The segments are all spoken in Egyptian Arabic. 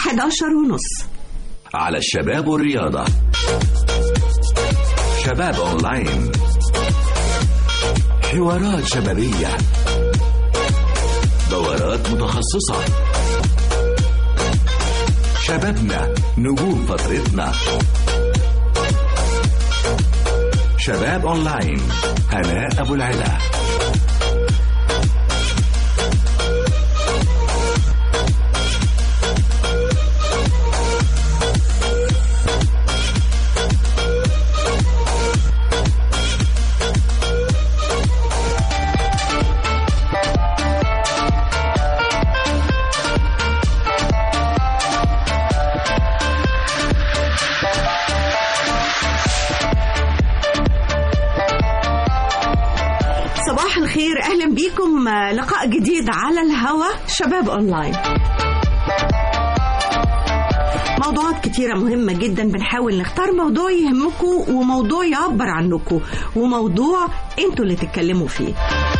11 ونص على الشباب والرياضة شباب أونلاين حوارات شبابية دورات متخصصة شبابنا نجوم فترتنا شباب أونلاين هناء أبو العلا صباح الخير اهلا بيكم آه، لقاء جديد على الهوا شباب اونلاين موضوعات كتيرة مهمة جدا بنحاول نختار موضوع يهمكم وموضوع يعبر عنكم وموضوع انتوا اللي تتكلموا فيه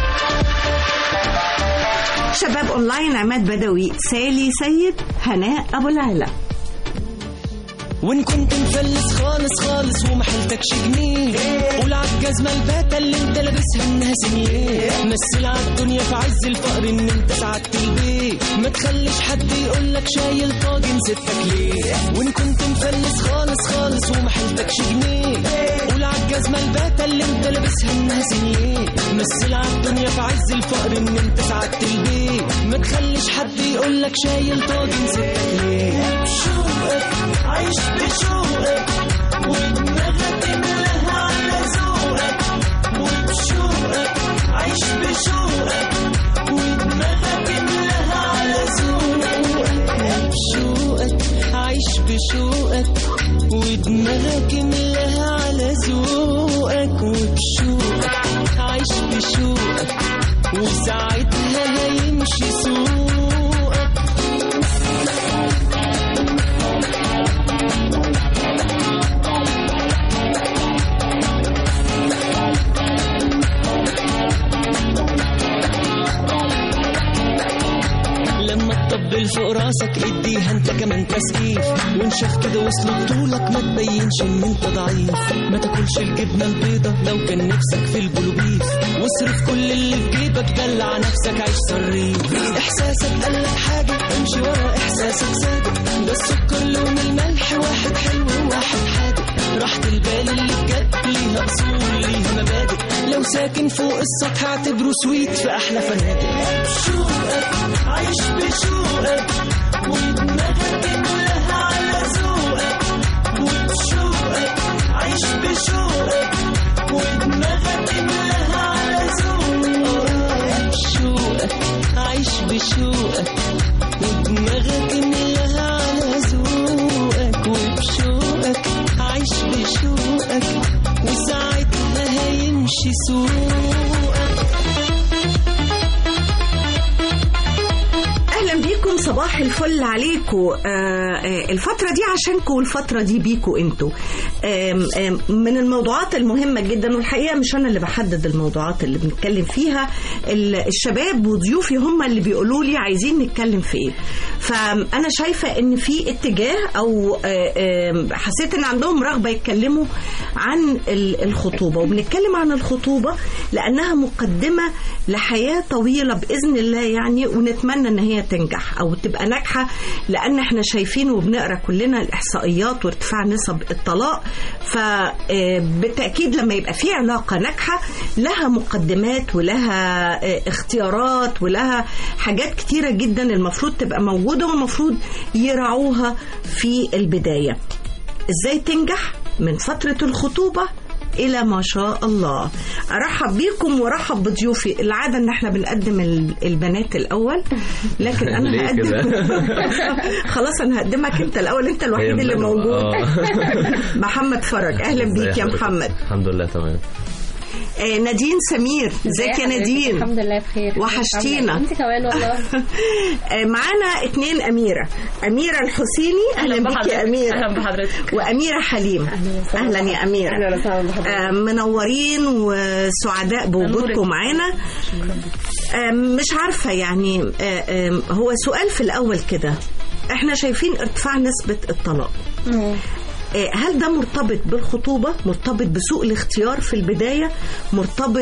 شباب اونلاين عماد بدوي سالي سيد هناء ابو العلا وان كنت مفلس خالص خالص وما حيلتكش جنيه قول عالجزمة الباتة اللي انت لابسها انها سنيه مثل عالدنيا في عز الفقر ان انت سعدت البيت ما تخليش حد يقولك شايل طاجن ستك ليه وان كنت مفلس خالص خالص وما حيلتكش جنيه قول عالجزمة الباتة اللي انت لابسها انها سنيه مثل عالدنيا في عز الفقر ان انت سعدت البيت ما تخليش حد يقولك شايل طاجن ستك ليه بشوقك عايش بشوقك ودماغك ملاها على ذوقك وبشوقك عايش بشوقك ودماغك ملاها على ذوقك بشوقك عايش بشوقك ودماغك ملاها على ذوقك وبشوقك عايش بشوقك وساعتها هيمشي سوقك لما تطبل فوق راسك اديها انت كمان تسقيف وانشف كده وصل طولك ما تبينش ان انت ضعيف ما تاكلش الجبنه البيضه لو كان نفسك في البلوبيف واصرف كل اللي في جيبك دلع نفسك عيش صريف احساسك قالك حاجه امشي ورا احساسك صادق ده السكر لون الملح واحد حلو وواحد حادق راحة البال اللي بجد ليها اصول ليها مبادئ لو ساكن فوق السطح اعتبره سويت في احلى فنادق بشوقك عايش بشوقك ودماغك كلها على ذوقك وبشوقك عايش بشوقك ودماغك كلها على ذوقك بشوقك عايش بشوقك ودماغك كلها على ذوقك وبشوقك عايش بشوقك وساعتها هيمشي سوقك اهلا بيكم صباح الفل عليكم آه آه الفتره دي عشانكم والفتره دي بيكم انتوا آم آم من الموضوعات المهمه جدا والحقيقه مش انا اللي بحدد الموضوعات اللي بنتكلم فيها ال- الشباب وضيوفي هم اللي بيقولوا لي عايزين نتكلم في ايه فانا شايفه ان في اتجاه او آه، آم، حسيت ان عندهم رغبه يتكلموا عن ال- الخطوبه وبنتكلم عن الخطوبه لانها مقدمه لحياه طويله باذن الله يعني ونتمنى ان هي تنجح او تبقى ناجحه لان احنا شايفين وبنقرا كلنا الاحصائيات وارتفاع نسب الطلاق فبالتاكيد لما يبقى في علاقه ناجحه لها مقدمات ولها آه، اختيارات ولها حاجات كتيره جدا المفروض تبقى موجوده والمفروض يراعوها في البدايه ازاي تنجح من فتره الخطوبه الى ما شاء الله ارحب بيكم وارحب بضيوفي العاده ان احنا بنقدم ال- البنات الاول لكن انا ليه هقدم كده؟ خلاص انا هقدمك انت الاول انت الوحيد هي اللي مدام- موجود آه. محمد فرج اهلا ازي بيك يا حضرتك؟ محمد الحمد لله تمام آه نادين سمير ازيك يا نادين الحمد لله بخير وحشتينا. انت كمان والله آه معانا اتنين اميره اميره الحسيني اهلا بيك يا اميره اهلا بحضرتك واميره حليم اهلا يا اميره اهلا وسهلا بحضرتك آه، منورين وسعداء بوجودكم معانا آه، مش عارفة يعني آه، آه، هو سؤال في الأول كده احنا شايفين ارتفاع نسبة الطلاق آه، هل ده مرتبط بالخطوبة مرتبط بسوء الاختيار في البداية مرتبط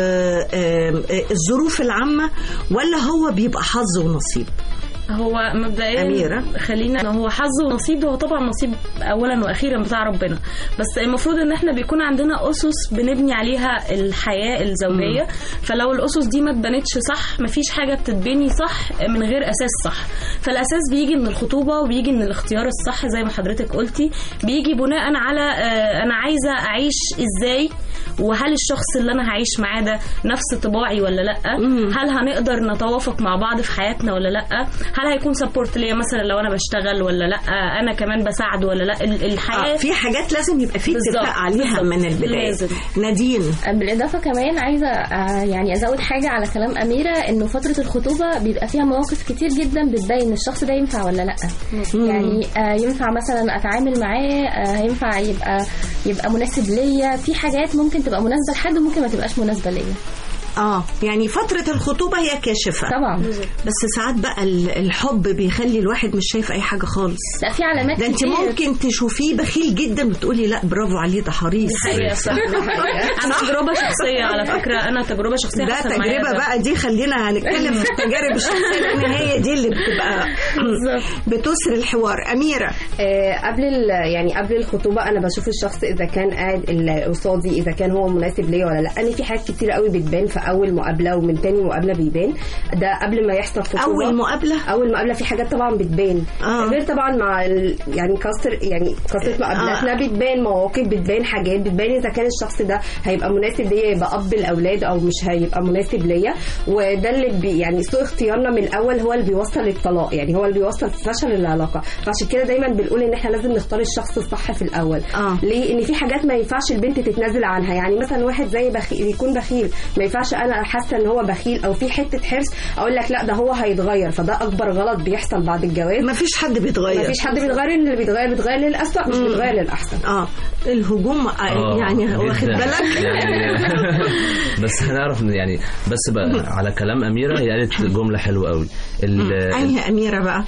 بالظروف العامة ولا هو بيبقى حظ ونصيب هو مبدئيا أميرة. خلينا هو حظ ونصيب هو طبعا نصيب اولا واخيرا بتاع ربنا بس المفروض ان احنا بيكون عندنا اسس بنبني عليها الحياه الزوجيه فلو الاسس دي ما اتبنتش صح مفيش حاجه بتتبني صح من غير اساس صح فالاساس بيجي من الخطوبه وبيجي من الاختيار الصح زي ما حضرتك قلتي بيجي بناء على آه، انا عايزه اعيش ازاي وهل الشخص اللي انا هعيش معاه ده نفس طباعي ولا لا هل هنقدر نتوافق مع بعض في حياتنا ولا لا هل هيكون سبورت ليا مثلا لو انا بشتغل ولا لا انا كمان بساعده ولا لا ال- الحياه آه في حاجات لازم يبقى في بالظبط، اتفاق عليها بالظبط. من البداية لازم. نادين بالإضافة كمان عايزة آه، يعني أزود حاجة على كلام أميرة إنه فترة الخطوبة بيبقى فيها مواقف كتير جدا بتبين الشخص ده ينفع ولا لأ يعني آه، ينفع مثلا أتعامل معاه آه، ينفع يبقى يبقى مناسب ليا في حاجات ممكن تبقى مناسبة لحد وممكن ما تبقاش مناسبة ليا اه يعني فترة الخطوبة هي كاشفة طبعا بس ساعات بقى ال- الحب بيخلي الواحد مش شايف اي حاجة خالص لا في علامات ده انت كتير. ممكن تشوفيه بخيل جدا وتقولي لا برافو عليه ده حريص حقيقة صح انا تجربة شخصية على فكرة أنا تجربة شخصية ده حصل معايا تجربة ده. بقى دي خلينا هنتكلم في التجارب الشخصية لأن هي دي اللي بتبقى بتسر الحوار أميرة آه، قبل ال- يعني قبل الخطوبه انا بشوف الشخص اذا كان قاعد اللي قصادي اذا كان هو مناسب ليا ولا لا انا في حاجات كتير قوي بتبان في اول مقابله ومن تاني مقابله بيبان ده قبل ما يحصل خطوبه أول مقابلة اول مقابله في حاجات طبعا بتبان آه. غير طبعا مع ال... يعني كسر يعني كسرة مقابلاتنا آه. بتبان مواقف بتبان حاجات بتبان اذا كان الشخص ده هيبقى مناسب ليا يبقى اب الاولاد او مش هيبقى مناسب ليا وده اللي بي يعني سوء اختيارنا من الاول هو اللي بيوصل للطلاق يعني هو اللي بيوصل فشل العلاقه فعشان كده دايما بنقول ان احنا لازم نختار الشخص الصح في الاول آه. ليه ان في حاجات ما ينفعش البنت تتنازل عنها يعني مثلا واحد زي بخيل يكون بخيل ما ينفعش انا حاسه ان هو بخيل او في حته حرص اقول لك لا ده هو هيتغير فده اكبر غلط بيحصل بعد الجواز ما فيش حد بيتغير مفيش حد بيتغير ان اللي بيتغير بيتغير للأسوأ مش بيتغير للأحسن اه الهجوم آه، آه، يعني واخد جداً. بالك يعني بس هنعرف إن يعني بس بقى على كلام اميره هي قالت جمله حلوه قوي ال- أنهي أميرة بقى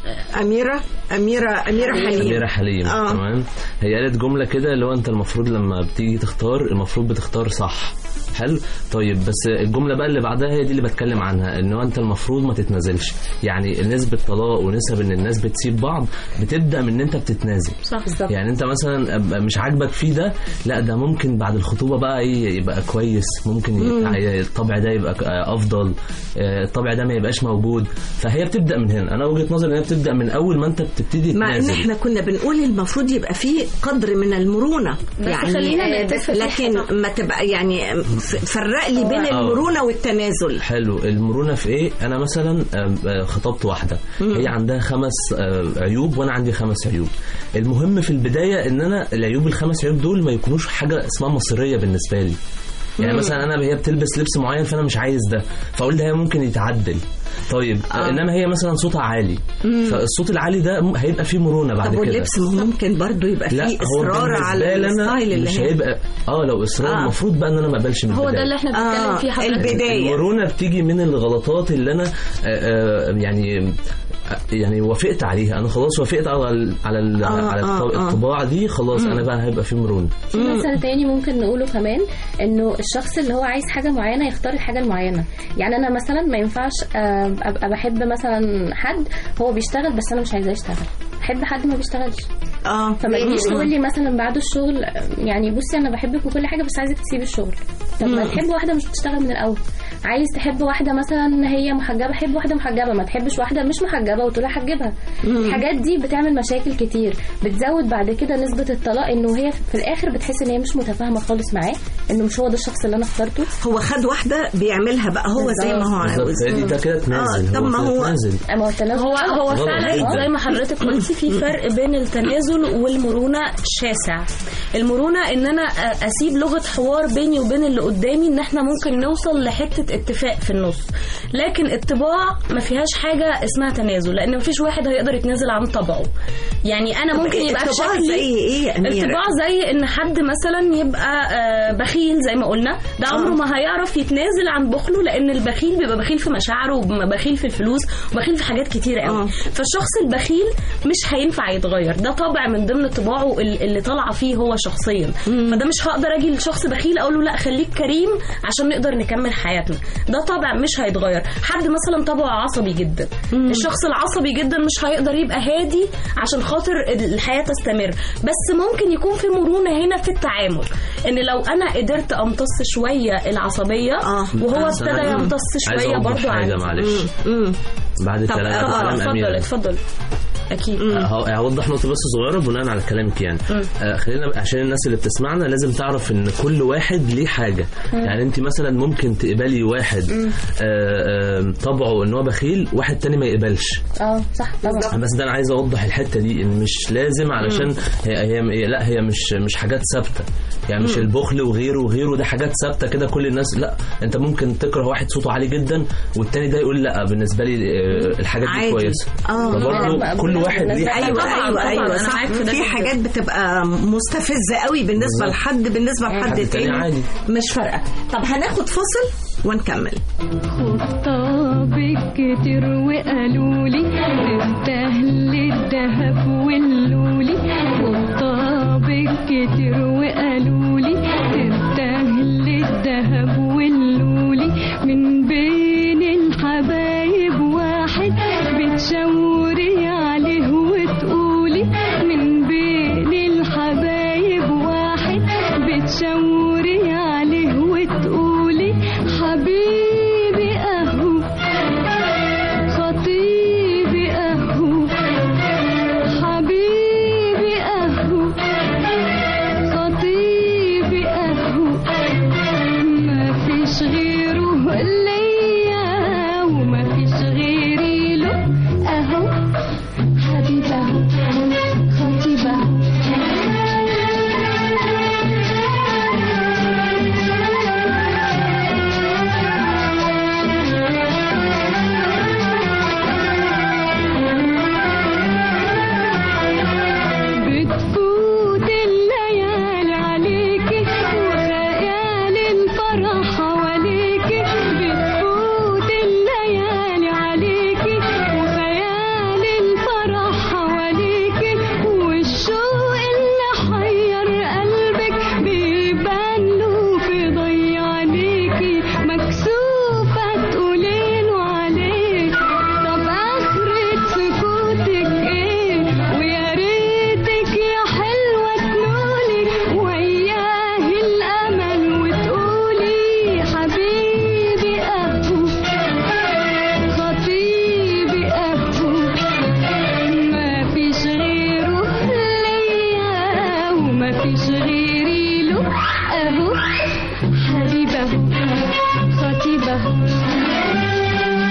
أميرة أميرة أميرة حليم أميرة حليم آه. تمام هي قالت جملة كده اللي هو أنت المفروض لما بتيجي تختار المفروض بتختار صح حلو طيب بس الجملة بقى اللي بعدها هي دي اللي بتكلم عنها ان هو انت المفروض ما تتنازلش يعني نسبة طلاق ونسب ان الناس بتسيب بعض بتبدأ من ان انت بتتنازل صح بالظبط يعني انت مثلا أبقى مش عاجبك فيه ده لا ده ممكن بعد الخطوبه بقى ايه يبقى كويس ممكن يبقى الطبع ده يبقى آه، افضل آه، الطبع ده ما يبقاش موجود فهي بتبدا من هنا انا وجهه نظري ان هي بتبدا من اول ما انت بتبتدي مع ان تنازل احنا كنا بنقول المفروض يبقى فيه قدر من المرونه بس يعني خلينا آه، نتفق في لكن حاجة. ما تبقى يعني ف- فرق لي بين آه. المرونه والتنازل حلو المرونه في ايه انا مثلا آم، آه، خطبت واحده هي عندها خمس آه، عيوب وانا عندي خمس عيوب المهم في البدايه ان انا العيوب الخمس عيوب دول ما يكونوش حاجه اسمها مصيريه بالنسبه لي يعني مثلا انا هي بتلبس لبس معين فانا مش عايز ده فاقول ده هي ممكن يتعدل طيب آه. انما هي مثلا صوتها عالي فالصوت العالي ده م- هيبقى فيه مرونه بعد طب كده واللبس ما هو ممكن برضو يبقى لا فيه هو اصرار بالنسبة على لي أنا الستايل اللي مش هي هيبقى اه لو اصرار آه. المفروض بقى ان انا ما اقبلش من هو ده البداية. اللي احنا بنتكلم آه فيه حضرتك البدايه المرونه بتيجي من الغلطات اللي انا آه، آه، يعني يعني وافقت عليها انا خلاص وافقت على ال على ال آه، على آه، الط- آه. الطباع دي خلاص انا بقى هيبقى في مرونه في مثل تاني ممكن نقوله كمان انه الشخص اللي هو عايز حاجه معينه يختار الحاجه المعينه يعني انا مثلا ما ينفعش آه، ابقى بحب مثلا حد هو بيشتغل بس انا مش عايزاه يشتغل احب حد ما بيشتغلش اه فما تجيش تقول لي مثلا بعد الشغل آه، يعني بصي انا بحبك وكل حاجه بس عايزك تسيبي الشغل طب ما تحب واحده مش بتشتغل من الاول عايز تحب واحده مثلا هي محجبه حب واحده محجبه ما تحبش واحده مش محجبه وتقول لها حجبها الحاجات دي بتعمل مشاكل كتير بتزود بعد كده نسبه الطلاق انه هي في الاخر بتحس ان هي مش متفاهمه خالص معاه انه مش هو ده الشخص اللي انا اخترته هو خد واحده بيعملها بقى هو زي ما هو عاوز بالظبط هي دي ده كده تنازل آه، طب ما كده هو- تنازل اما هو التنازل هو هو غلط فعلا جداً. زي ما حضرتك قلتي في فرق بين التنازل التنازل والمرونه شاسع المرونه ان انا أ- اسيب لغه حوار بيني وبين اللي قدامي ان احنا ممكن نوصل لحته اتفاق في النص لكن الطباع ما فيهاش حاجه اسمها تنازل لان مفيش واحد هيقدر يتنازل عن طبعه يعني انا ممكن يبقى في الطباع شكلي زي ايه يا أميرة؟ الطباع زي ان حد مثلا يبقى آه، بخيل زي ما قلنا ده عمره ما هيعرف يتنازل عن بخله لان البخيل بيبقى بخيل في مشاعره وبخيل في الفلوس وبخيل في حاجات كتيره قوي آه. فالشخص البخيل مش هينفع يتغير ده طبع من ضمن طباعه ال- اللي طالعه فيه هو شخصيا فده مش هقدر اجي لشخص بخيل اقول له لا خليك كريم عشان نقدر نكمل حياتنا ده طبع مش هيتغير حد مثلا طبعه عصبي جدا الشخص العصبي جدا مش هيقدر يبقى هادي عشان خاطر الحياه تستمر بس ممكن يكون في مرونه هنا في التعامل ان لو انا قدرت امتص شويه العصبيه آه. وهو بس ابتدى أنا يمتص عايز شويه اوضح برضه حاجه عادي معلش مم. بعد طب، كلام آه، كلام اتفضل اميره اتفضل اكيد هو- هوضح نقطة بس صغيرة بناء على كلامك يعني آه خلينا عشان الناس اللي بتسمعنا لازم تعرف ان كل واحد ليه حاجة يعني انت مثلا ممكن تقبلي واحد آه آه طبعه ان هو بخيل واحد تاني ما يقبلش اه صح طبعا بس ده انا عايز اوضح الحته دي ان مش لازم علشان هي, هي هي- لا هي مش مش حاجات ثابته يعني مش البخل وغيره وغيره ده حاجات ثابته كده كل الناس لا انت ممكن تكره واحد صوته عالي جدا والتاني ده يقول لا بالنسبه لي آه، الحاجات دي عادي. كويسه آه. فبرضه بقى كل بالنسبة- واحد ليه بالنسبة- حاجة. ايوه طبعاً، ايوه طبعاً، ايوه أنا صح معاك في ده في جداً. حاجات بتبقى مستفزه قوي بالنسبه بالظبط. لحد بالنسبه لحد حد تاني تاني عادي. مش فارقه طب هناخد فاصل ونكمل خطابك كتير وقالوا لي تستاهل الذهب واللولي خطابك كتير وقالوا لي تستاهل الذهب واللولي من بين الحبايب واحد بتشاوري عليه وتقولي من بين الحبايب واحد بتشاوري عليه وتقولي حبيبي اهو خطيبي اهو حبيبي اهو خطيبي اهو ما فيش غيره ليا وما فيش غيري له اهو حبيبي اهو خطيبي اهو بتفوت الليالي عليكي وخيال الفرح حواليكي بتفوت الليالي عليكي وخيال الفرح حواليكي والشوق اللي حير قلبك بيبان له في ضي عينيكي مكسوفة تقوليله عليه طب آخرة سكوتك ايه ويا ريتك يا حلوة تنولي وياه الأمل وتقولي حبيبي أهو خطيبي أهو ما فيش غيره ليا وما فيش غيري له أهو حبيبي أهو خطيبي أهو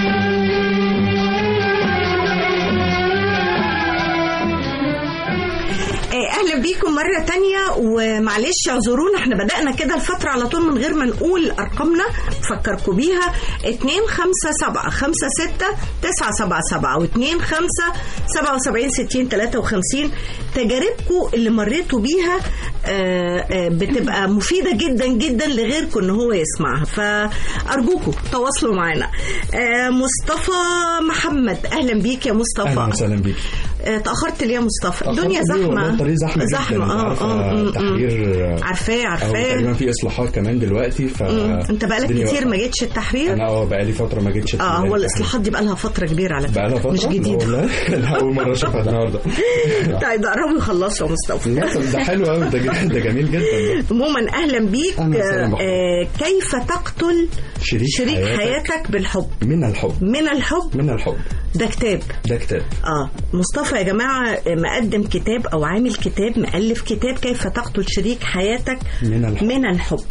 آه، اهلا بيكم مره تانية ومعلش اعذرونا احنا بدانا كده الفتره على طول من غير ما نقول ارقامنا فكركم بيها 2 5 7 5 6 9 7 7 و 2 5 77 60 53 تجاربكم اللي مريتوا بيها آه، آه، بتبقى مفيده جدا جدا لغيركم ان هو يسمعها فارجوكم تواصلوا معنا آه، مصطفى محمد اهلا بيك يا مصطفى اهلا وسهلا بيك آه، تاخرت ليه يا مصطفى الدنيا أخذت ليه؟ والله زحمه الطريق زحمه جدا زحمه أنت اه عارفة اه م- م. التحرير عارفاه أو عارفاه تقريبا في اصلاحات كمان دلوقتي ف مم. انت بقالك الدنيا كتير واقفة. ما جيتش التحرير انا اه بقالي فتره ما جيتش اه التحرير. هو الاصلاحات دي بقالها فتره كبيره على فكره بقالها فتره مش جديده والله لا اول مره اشوفها النهارده طيب ده قربوا يخلصوا يا مصطفى لا، طب ده حلو قوي ده ج- ده جميل جدا ده. عموما اهلا بيك أهلا وسهلا بحضرتك. آه كيف تقتل شريك, شريك حياتك, حياتك بالحب من الحب من الحب من الحب ده كتاب ده كتاب اه مصطفى يا جماعه مقدم كتاب او عامل كتاب مؤلف كتاب كيف تقتل شريك حياتك من الحب. من الحب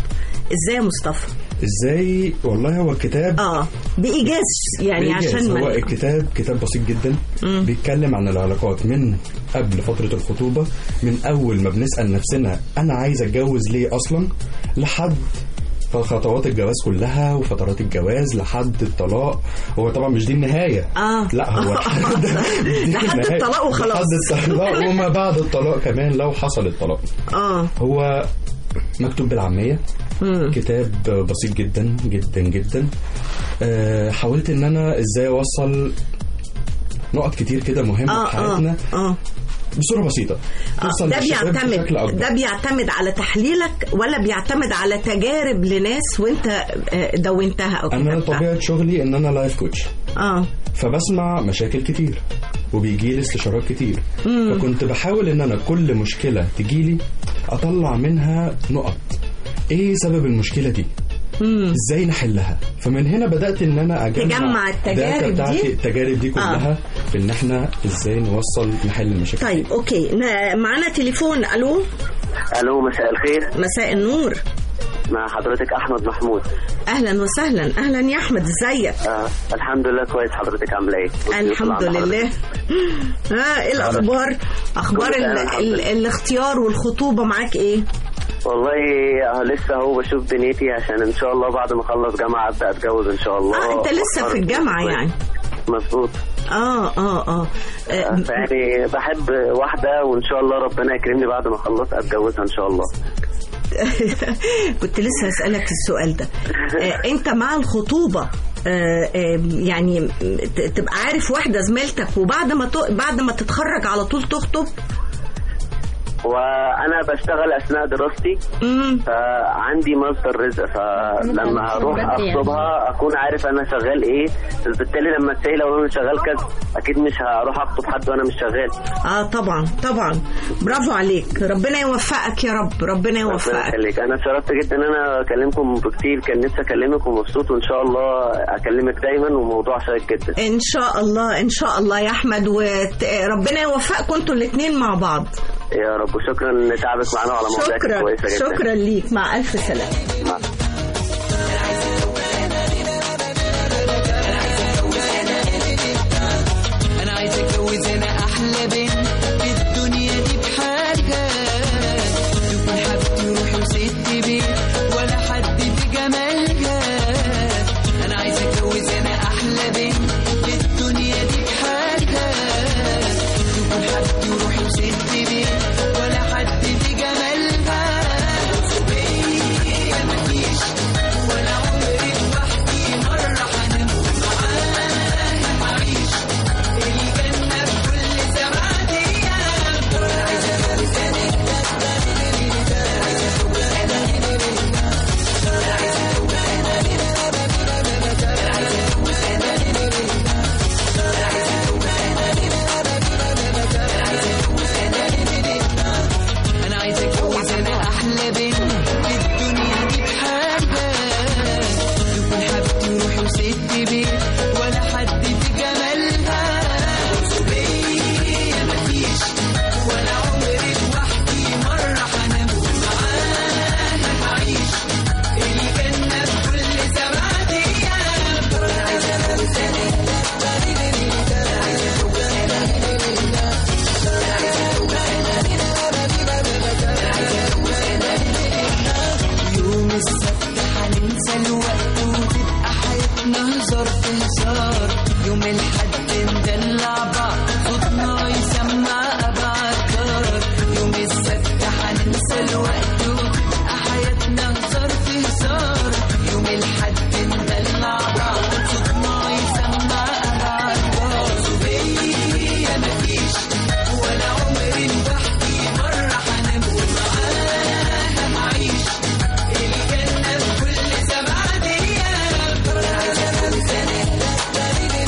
ازاي يا مصطفى ازاي والله هو الكتاب اه بايجاز يعني بإيجاز. عشان هو ما الكتاب كتاب بسيط جدا بيتكلم عن العلاقات من قبل فترة الخطوبة من أول ما بنسأل نفسنا أنا عايز أتجوز ليه أصلا لحد خطوات الجواز كلها وفترات الجواز لحد الطلاق هو طبعا مش دي النهاية اه لا هو لحد دي لحد النهاية. الطلاق وخلاص. لحد الطلاق وما بعد الطلاق كمان لو حصل الطلاق اه هو مكتوب بالعامية مم. كتاب بسيط جدا جدا جدا أه حاولت ان انا ازاي اوصل نقط كتير كده مهمة اه في اه حياتنا اه بصورة بسيطة توصل ده للشباب بيعتمد بشكل أكبر ده بيعتمد على تحليلك ولا بيعتمد على تجارب لناس وانت آه، دونتها او أنا كتبتها طبيعة شغلي إن أنا لايف كوتش اه فبسمع مشاكل كتير وبيجي لي استشارات كتير فكنت بحاول ان انا كل مشكله تجيلي اطلع منها نقط ايه سبب المشكله دي ازاي نحلها فمن هنا بدات ان انا اجمع تجمع التجارب الداتا بتاعتي دي؟ التجارب دي كلها في ان احنا ازاي نوصل نحل المشاكل طيب اوكي نا- معانا تليفون الو الو مساء الخير مساء النور مع حضرتك احمد محمود اهلا وسهلا اهلا يا احمد ازيك آه الحمد لله كويس حضرتك عامله ايه الحمد لله ها ايه الاخبار اخبار كله ال تمام، الحمد ال لله. الاختيار والخطوبه معاك ايه والله آه لسه اهو بشوف دنيتي عشان ان شاء الله بعد ما اخلص جامعه ابدا اتجوز ان شاء الله اه انت لسه وأختار في الجامعه كويس. يعني مظبوط اه اه اه آه، آه، فيعني بحب واحده وان شاء الله ربنا يكرمني بعد ما اخلص اتجوزها ان شاء الله كنت لسه هسألك السؤال ده آه، انت مع الخطوبة آه، آه، يعني ت- تبقى عارف واحدة زميلتك وبعد ما ت- بعد ما تتخرج على طول تخطب وانا بشتغل اثناء دراستي امم فعندي مصدر رزق فلما هروح بدري يعني. اخطبها اكون عارف انا شغال ايه بالتالي لما تسالي لو انا شغال كذا اكيد مش هروح اخطب حد وانا مش شغال اه طبعا طبعا برافو عليك ربنا يوفقك يا رب ربنا ربنا يوفقك يخليك انا اتشرفت جدا ان انا اكلمكم كتير كان نفسي اكلمك ومبسوط وان شاء الله اكلمك دايما وموضوع شيق جدا ان شاء الله ان شاء الله يا احمد وربنا يوفقكم انتوا الاثنين مع بعض يا رب وشكرا لتعبك معانا وعلى مواضيع شكرا كويسه جدا شكرا ليك مع الف سلامه مع- انا عايز اتجوز انا احلى بنت في الدنيا دي بحاجه تكون حبيبتي وروحي وست بيت ولا حد في جمالها انا عايز اتجوز انا احلى بنت في الدنيا دي بحاجه تكون حبيبتي وروحي وست بيت ولا حد في جمالها صبية مفيش ولا عمري لوحدي مرة هنموت معاها هعيش الجنة بكل سبعة أيام عايز أتجوز أنا أنا عايز أتجوز أنا أحلى بنت في الدنيا دي بحاجة تكون حبيبتي وروحي وست بيت ولا حد في جمالها صبية مفيش ولا عمري لوحدي مرة هنموت معاها هعيش الجنة بكل سبعة أيام أنا عايز أتجوز أنا يوم السبت هننسى الوقت وتبقى حياتنا هزار في هزار يوم الحد ندلع بعض صوتنا يسمع أبعد دار يوم السبت هننسى الوقت وتبقى حياتنا هزار في هزار يوم الحد ندلع بعض صوتنا يسمع أبعد دار صبية مفيش ولا عمري لوحدي مرة هنموت معاها هعيش الجنة بكل سبعة أيام أنا عايز أتجوز أنا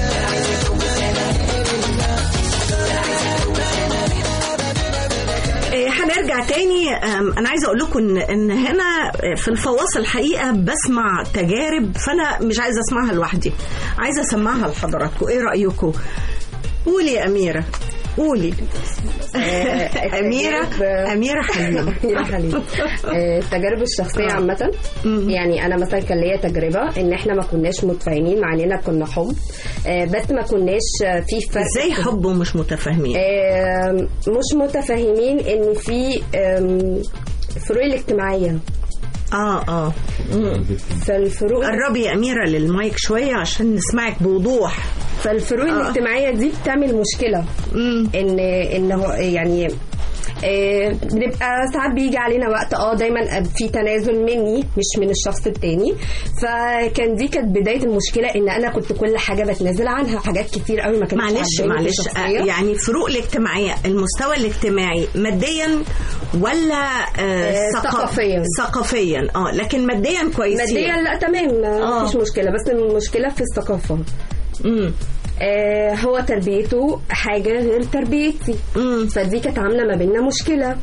إيه، هنرجع تاني أم، انا عايزه اقول لكم ان ان هنا في الفواصل الحقيقه بسمع تجارب فانا مش عايزه اسمعها لوحدي عايزه اسمعها لحضراتكم ايه رايكم قولي يا اميره قولي آه، أميرة التجارب- أميرة حليم أميرة حليم آه، التجارب الشخصية عامة يعني أنا مثلا كان ليا تجربة إن إحنا ما كناش متفاهمين مع إننا كنا حب آه، بس ما كناش آه، في فرق ازاي حب ومش متفاهمين آم، مش متفاهمين ان في آم، فروق الاجتماعيه اه اه مم. فالفروق قربي يا أميرة للمايك شوية عشان نسمعك بوضوح فالفروق آه. الاجتماعيه دي بتعمل مشكله مم. ان ان هو يعني آه، بنبقى ساعات بيجي علينا وقت اه دايما في تنازل مني مش من الشخص التاني فكان دي كانت بدايه المشكله ان انا كنت كل حاجه بتنازل عنها حاجات كتير قوي ما كانتش معلش عاجباني في معلش الشخصية. آه، يعني فروق الاجتماعية المستوى الاجتماعي ماديا ولا آه آه، ثقا- ثقافيا. ثقافيا اه لكن ماديا كويسين ماديا لا تمام آه. مفيش مشكله بس المشكله في الثقافه مم. آه هو تربيته حاجه غير تربيتي مم. فدي كانت عامله ما بيننا مشكله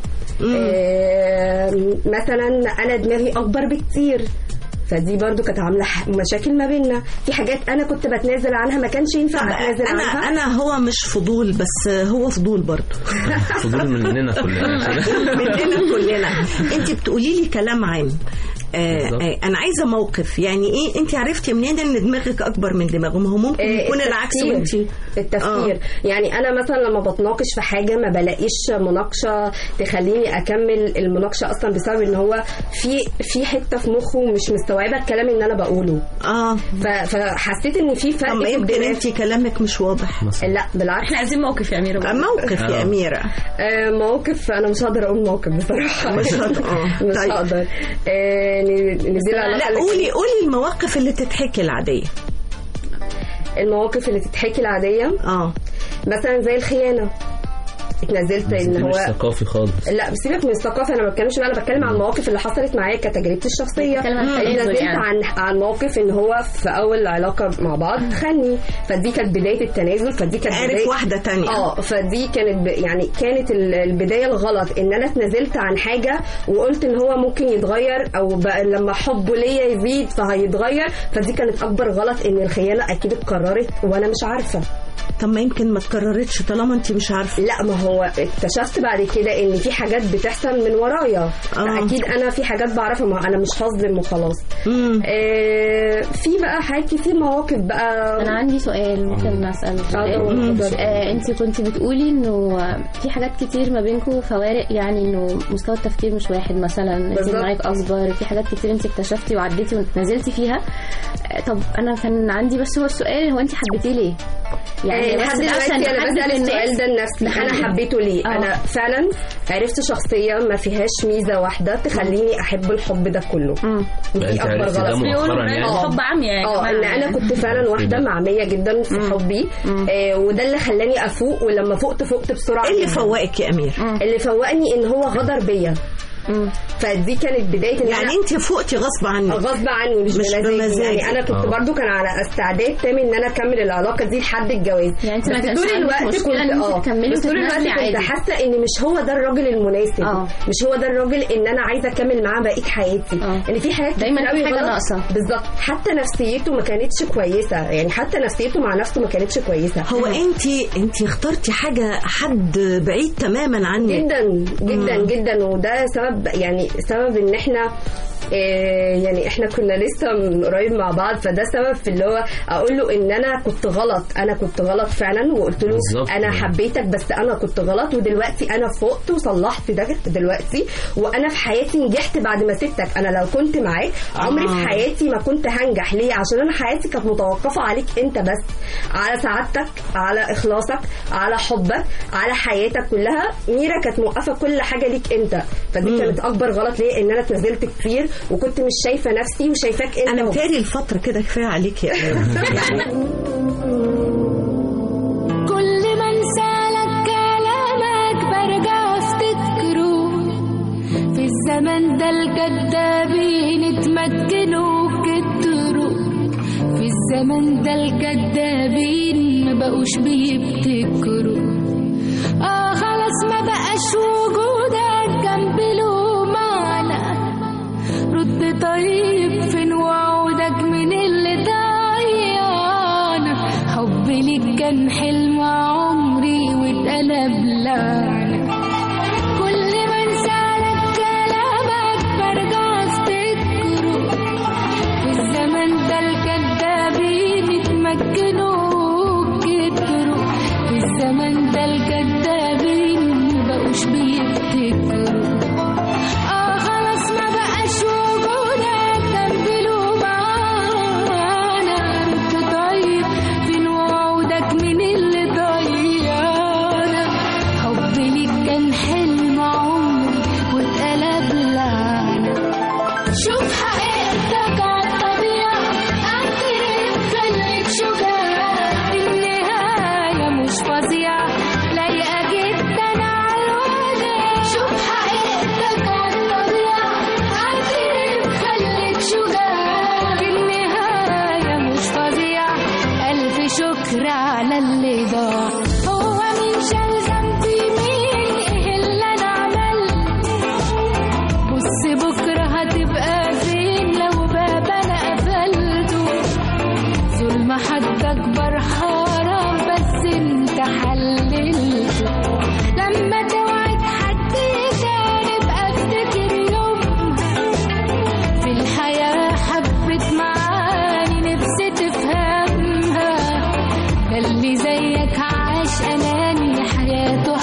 آه مثلا انا دماغي اكبر بكتير فدي برضو كانت عامله ح- مشاكل ما بيننا في حاجات انا كنت بتنازل عنها ما كانش ينفع طب اتنازل انا عنها انا هو مش فضول بس هو فضول برضه فضول مننا كلنا كده. مننا كلنا انت بتقولي لي كلام عام آه بالظبط. آه انا عايزه موقف يعني ايه انت عرفتي منين ان دماغك اكبر من دماغه ما هو ممكن آه، يكون العكس التفكير. وانت التفكير آه. يعني انا مثلا لما بتناقش في حاجه ما بلاقيش مناقشه تخليني اكمل المناقشه اصلا بسبب ان هو في في حته في مخه مش مستوعبه الكلام اللي انا بقوله اه ف- فحسيت ان في فرق طب في يمكن الدماغ. انت كلامك مش واضح لا بالعكس احنا عايزين موقف يا اميره بقى. موقف يا آه. اميره آه، مواقف انا مش هقدر اقول موقف بصراحه مش هقدر- آه. مش طيب. هقدر آه، ن- ندير لا علاقه قولي قولي المواقف اللي تتحكي العاديه المواقف اللي تتحكي العاديه اه مثلا زي الخيانه اتنزلت بس ان دي مش هو ثقافي خالص لا سيبك من الثقافه انا ما بتكلمش بقى انا بتكلم عن المواقف اللي حصلت معايا كتجربتي الشخصيه بتتكلم عن التنازل نزلت يعني. عن عن موقف ان هو في اول علاقه مع بعض خاني فدي كانت بدايه التنازل فدي كانت عارف بداية واحده تانية اه فدي كانت ب... يعني كانت ال- البدايه الغلط ان انا اتنازلت عن حاجه وقلت ان هو ممكن يتغير او بقى لما حبه ليا يزيد فهيتغير فدي كانت اكبر غلط ان الخيانه اكيد اتكررت وانا مش عارفه طب ما يمكن ما اتكررتش طالما انت مش عارفه لا ما هو اكتشفت بعد كده ان في حاجات بتحصل من ورايا آه. اكيد انا في حاجات بعرفها ما انا مش هظلم وخلاص مم. آه في بقى حاجات كتير مواقف بقى انا عندي سؤال ممكن اساله طبعاً، اتفضلي. آه انت كنت بتقولي انه في حاجات كتير ما بينكم فوارق يعني انه مستوى التفكير مش واحد مثلا انت بالظبط. معاك اصغر في حاجات كتير انت اكتشفتي وعديتي ونزلتي فيها آه طب انا كان عندي بس هو السؤال هو انت حبيتيه ليه؟ يعني بس لحد ده دلوقتي عشان انا نحدد بسال السؤال الناس. ده لنفسي انا حبيته ليه آه. انا فعلا عرفت شخصيه ما فيهاش ميزه واحده تخليني احب الحب ده كله مم. بقى دي انت اكبر عرفتي ده غلط بيقولوا مؤخرا إن يعني آه. الحب عمياء يا اه ان جماعه انا كنت فعلا واحده معميه جدا في حبي آه وده اللي خلاني افوق ولما فقت فقت بسرعه ايه اللي جداً. فوقك يا امير اللي فوقني ان هو غدر بيا مم. فدي كانت بدايه ان يعني أنا انت فوقتي غصب عنك غصب عني مش, مش بمزاجي بمزاجك. يعني انا كنت آه. برضو كان على استعداد تام ان انا اكمل العلاقه دي لحد الجواز يعني انت ما بس كانش طول عندك الوقت مشكلة كنت ان انت اه تكملي بس طول الوقت وتتنازلي كنت عادي. حاسه ان مش هو ده الراجل المناسب اه. مش هو ده الراجل ان انا عايزه اكمل معاه بقيه حياتي اه. ان في حاجات دايما كتير في قوي حاجة غلط. ناقصة. بالظبط حتى نفسيته ما كانتش كويسه يعني حتى نفسيته مع نفسه ما كانتش كويسه هو انت انت اخترتي حاجه حد بعيد تماما عنك جدا جدا مم. جدا وده سبب يعني سبب ان احنا آه، يعني احنا كنا لسه من قريب مع بعض فده سبب في اللي هو اقول له ان انا كنت غلط انا كنت غلط فعلا وقلت له بالظبط. انا حبيتك بس انا كنت غلط ودلوقتي انا فقت وصلحت ده دلوقتي وانا في حياتي نجحت بعد ما سبتك انا لو كنت معاك عمري في آه. حياتي ما كنت هنجح ليه عشان انا حياتي كانت متوقفه عليك انت بس على سعادتك على اخلاصك على حبك على حياتك كلها ميرا كانت موقفه كل حاجه ليك انت فدي كانت اكبر غلط ليا ان انا اتنازلت كتير وكنت مش شايفه نفسي وشايفاك انت انا و- متهيألي الفتره كده كفايه عليك يا امير يعني كل ما انسالك كلامك برجع افتكره في الزمن ده الكدابين اتمكنوا كتروا في الزمن ده الكدابين ما بقوش بيبتكروا اه خلاص ما بقاش وجودك جنب له معنى رد طيب فين وعودك من اللي ضيعنا حب ليك كان حلم عمري واتقلب اتمكنوا كتروا في الزمن ده الكدابين مبقوش بيفتكروا اه خلاص ما بقاش وجودك تنزلوا معانا انت طيب فين وعودك من اللي ضيعنا حبي ليك كان حلم عمري واتقلب لعنة شوف حقيقتك عالطبيعة اعترف خليك شجاع النهاية مش فظيعة لايقة جدا عالوجع شوف حقيقتك عالطبيعة اعترف خليك شجاع النهاية مش فظيعة ألف شكر على اللي ضاع هو مين شال ذنبي مين ايه اللي انا عملته بص بكرة هتبقى فين لو باب أنا قفلته ظلم حد أكبر حرام بس أنت حللته لما توعد حد تاني ابقى افتكر يومها في الحياة حبت معاني نفسي تفهمها ده اللي زيك عاش أناني حياته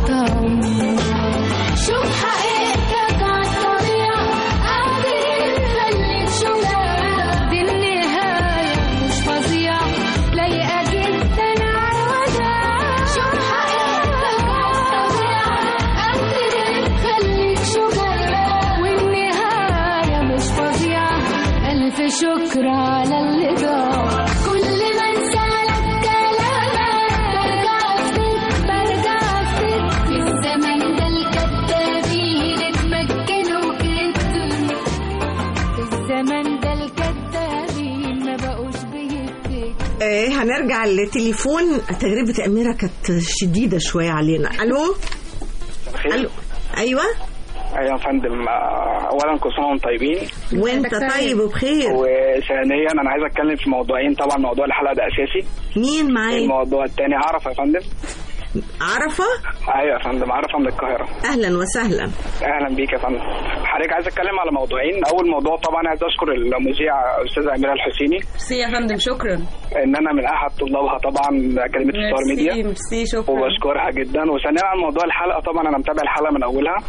حطمها شوف حقيقتك عالطبيعة قادر خليك شجاع دي النهاية مش فظيعة لايقة جدا عالوداع شوف حقيقتك عالطبيعة قادر خليك شجاع والنهاية مش فظيعة ألف شكر على اللي ضاع كل ما انسالك كلامك برجع افتك برجع افتك في الزمن ده الكدابين اتمكنوا كتر في الزمن ده الكدابين ما بقوش بيفتكروا آه هنرجع للتليفون تجربة أميرة كانت شديدة شوية علينا ألو ألو أيوة ايوه يا فندم آه، اولا كل سنه وانتم طيبين وانت طيب وبخير وثانيا انا عايز اتكلم في موضوعين طبعا موضوع الحلقه ده اساسي مين معايا الموضوع الثاني عرفه يا فندم عرفة ايوه يا فندم عرفه من القاهره أهلا وسهلا اهلا بيك يا فندم حضرتك عايز اتكلم على موضوعين اول موضوع طبعا عايز اشكر المذيعه استاذه اميره الحسيني ميرسي يا فندم شكرا ان انا من احد طلابها طبعا اكاديميه ستار ميديا ميرسي ميرسي شكرا وبشكرها جدا وثانيا عن موضوع الحلقه طبعا انا متابع الحلقه من اولها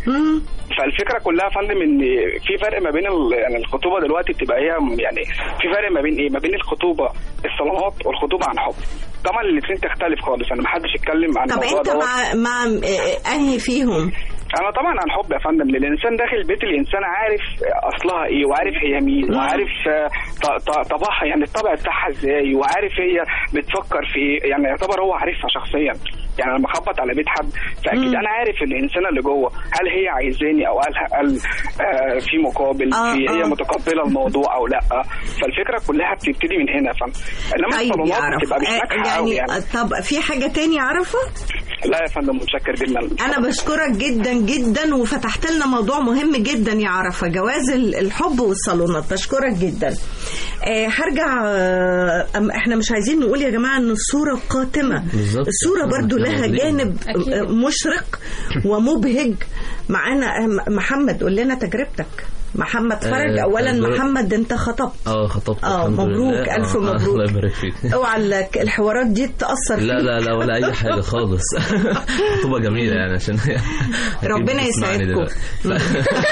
فالفكره كلها يا فندم ان في فرق ما بين ال- يعني الخطوبه دلوقتي بتبقى هي يعني في فرق ما بين ايه ما بين الخطوبه الصالونات والخطوبه عن حب طبعا الاثنين تختلف خالص انا ما حدش يتكلم عن طب الموضوع أنت دوت. مع مع آه، أنهي فيهم انا طبعا عن حب يا فندم لان الانسان داخل بيت الانسان عارف اصلها ايه وعارف هي مين وعارف آه، ط- ط- طبعها يعني الطبع بتاعها ازاي وعارف هي بتفكر في ايه يعني يعتبر هو عارفها شخصيا يعني لما اخبط على بيت حد فاكيد انا عارف الانسان اللي جوه هل هي عايزاني او هل, هل آه في مقابل آه، في هي آه. متقبله الموضوع او لا فالفكره كلها بتبتدي من هنا يا فندم انما طيب يا الصالونات عرفة بتبقى مش آه، ناجحه قوي يعني يعني آه، طب في حاجة تاني عرفة لا يا فندم متشكر جدا أنا بشكرك جدا جدا وفتحت لنا موضوع مهم جدا يا عرفة جواز ال- الحب والصالونات بشكرك جدا آه هرجع آه أم- احنا مش عايزين نقول يا جماعة ان الصورة قاتمة بالظبط. الصورة برضو إحنا لها موجودين. جانب أكيد. آه، مشرق ومبهج معانا آه، محمد قول لنا تجربتك محمد فرج آه، اولا تجربة- محمد انت خطبت اه خطبت اه الحمد مبروك لله. الف آه، آه، مبروك الله يبارك فيك اوعى ال- الحوارات دي تاثر لا فيك لا لا ولا اي حاجه خالص خطوبه جميله يعني عشان هي أكيد ربنا بتسمعني يسعدكم. دلوقتي.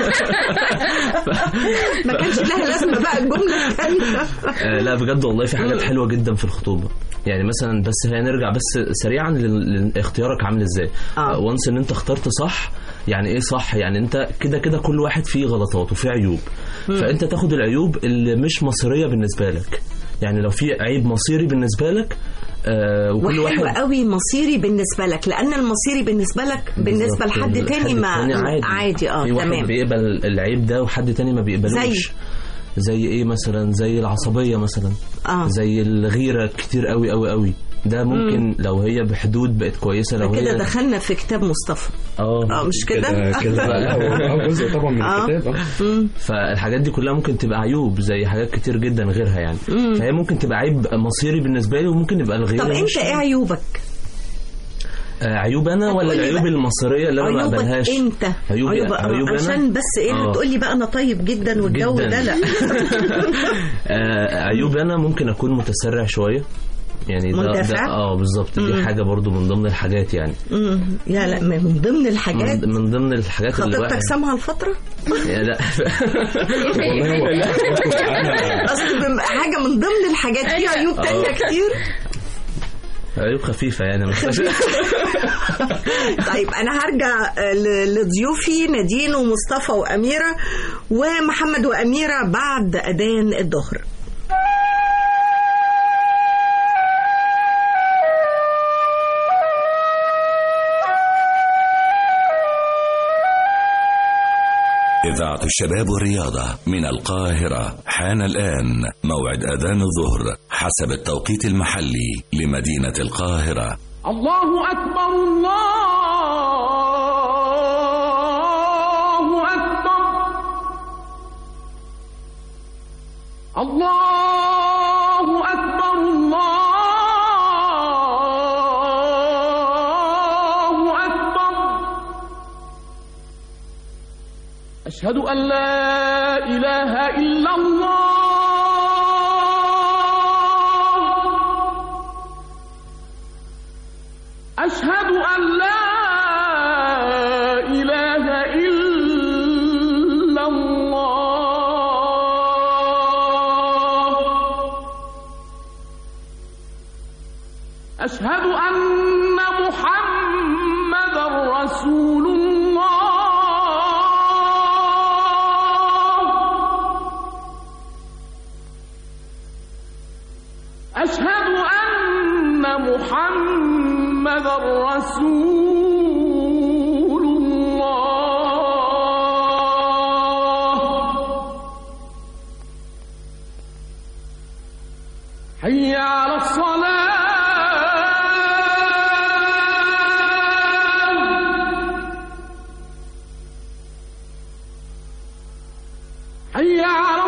ما كانش لها لازمه بقى الجمله الثانيه آه، لا بجد والله في حاجات حلوه جدا في الخطوبه يعني مثلا بس هنرجع بس سريعا لل- لاختيارك عامل ازاي آه. وانس ان انت اخترت صح يعني ايه صح يعني انت كده كده كل واحد فيه غلطات وفيه عيوب فانت تاخد العيوب اللي مش مصيريه بالنسبه لك يعني لو في عيب مصيري بالنسبه لك آه وكل وحلو واحد قوي مصيري بالنسبه لك لان المصيري بالنسبه لك بالنسبه بالظبط. لحد تاني ما التاني عادي, عادي اه في واحد تمام بيقبل العيب ده وحد تاني ما بيقبلوش زي؟ زي ايه مثلا زي العصبيه مثلا اه زي الغيره كتير قوي قوي قوي ده ممكن لو هي بحدود بقت كويسه لو كده هي دخلنا في كتاب مصطفى اه اه مش كده كده كده لا، هو- هو جزء طبعا من آه. الكتاب آه. فالحاجات دي كلها ممكن تبقى عيوب زي حاجات كتير جدا غيرها يعني فهي ممكن تبقى عيب مصيري بالنسبه لي وممكن يبقى الغيره طب مش- انت ايه عيوبك آه، عيوب انا ولا هتقولي العيوب بقى. المصريه اللي انا ما عيوبك اقبلهاش انت عيوب عيوب عيوب انا عشان بس ايه آه. هتقولي بقى انا طيب جدا والجو جداً. ده لا آه، عيوب انا ممكن اكون متسرع شويه يعني ده, مندفع؟ ده اه بالظبط دي مم. حاجه برضو من ضمن الحاجات يعني مم. يا لا من ضمن الحاجات من, من ضمن الحاجات اللي خطيبتك الواحد سامعه الفتره يا لا اصل بم- حاجه من ضمن الحاجات في عيوب تانية آه. كتير عيوب خفيفه يعني مش طيب انا هرجع آه، ل- لضيوفي نادين ومصطفى واميره ومحمد واميره بعد اذان الظهر إذاعة الشباب والرياضة من القاهرة حان الآن موعد أذان الظهر حسب التوقيت المحلي لمدينة القاهرة الله أكبر الله أكبر الله أكبر الله أكبر أشهد أن لا إله إلا الله أشهد أن لا إله إلا الله أشهد أن محمدا رسول الله أشهد أن محمدا رسول الله حي على الصلاة حي على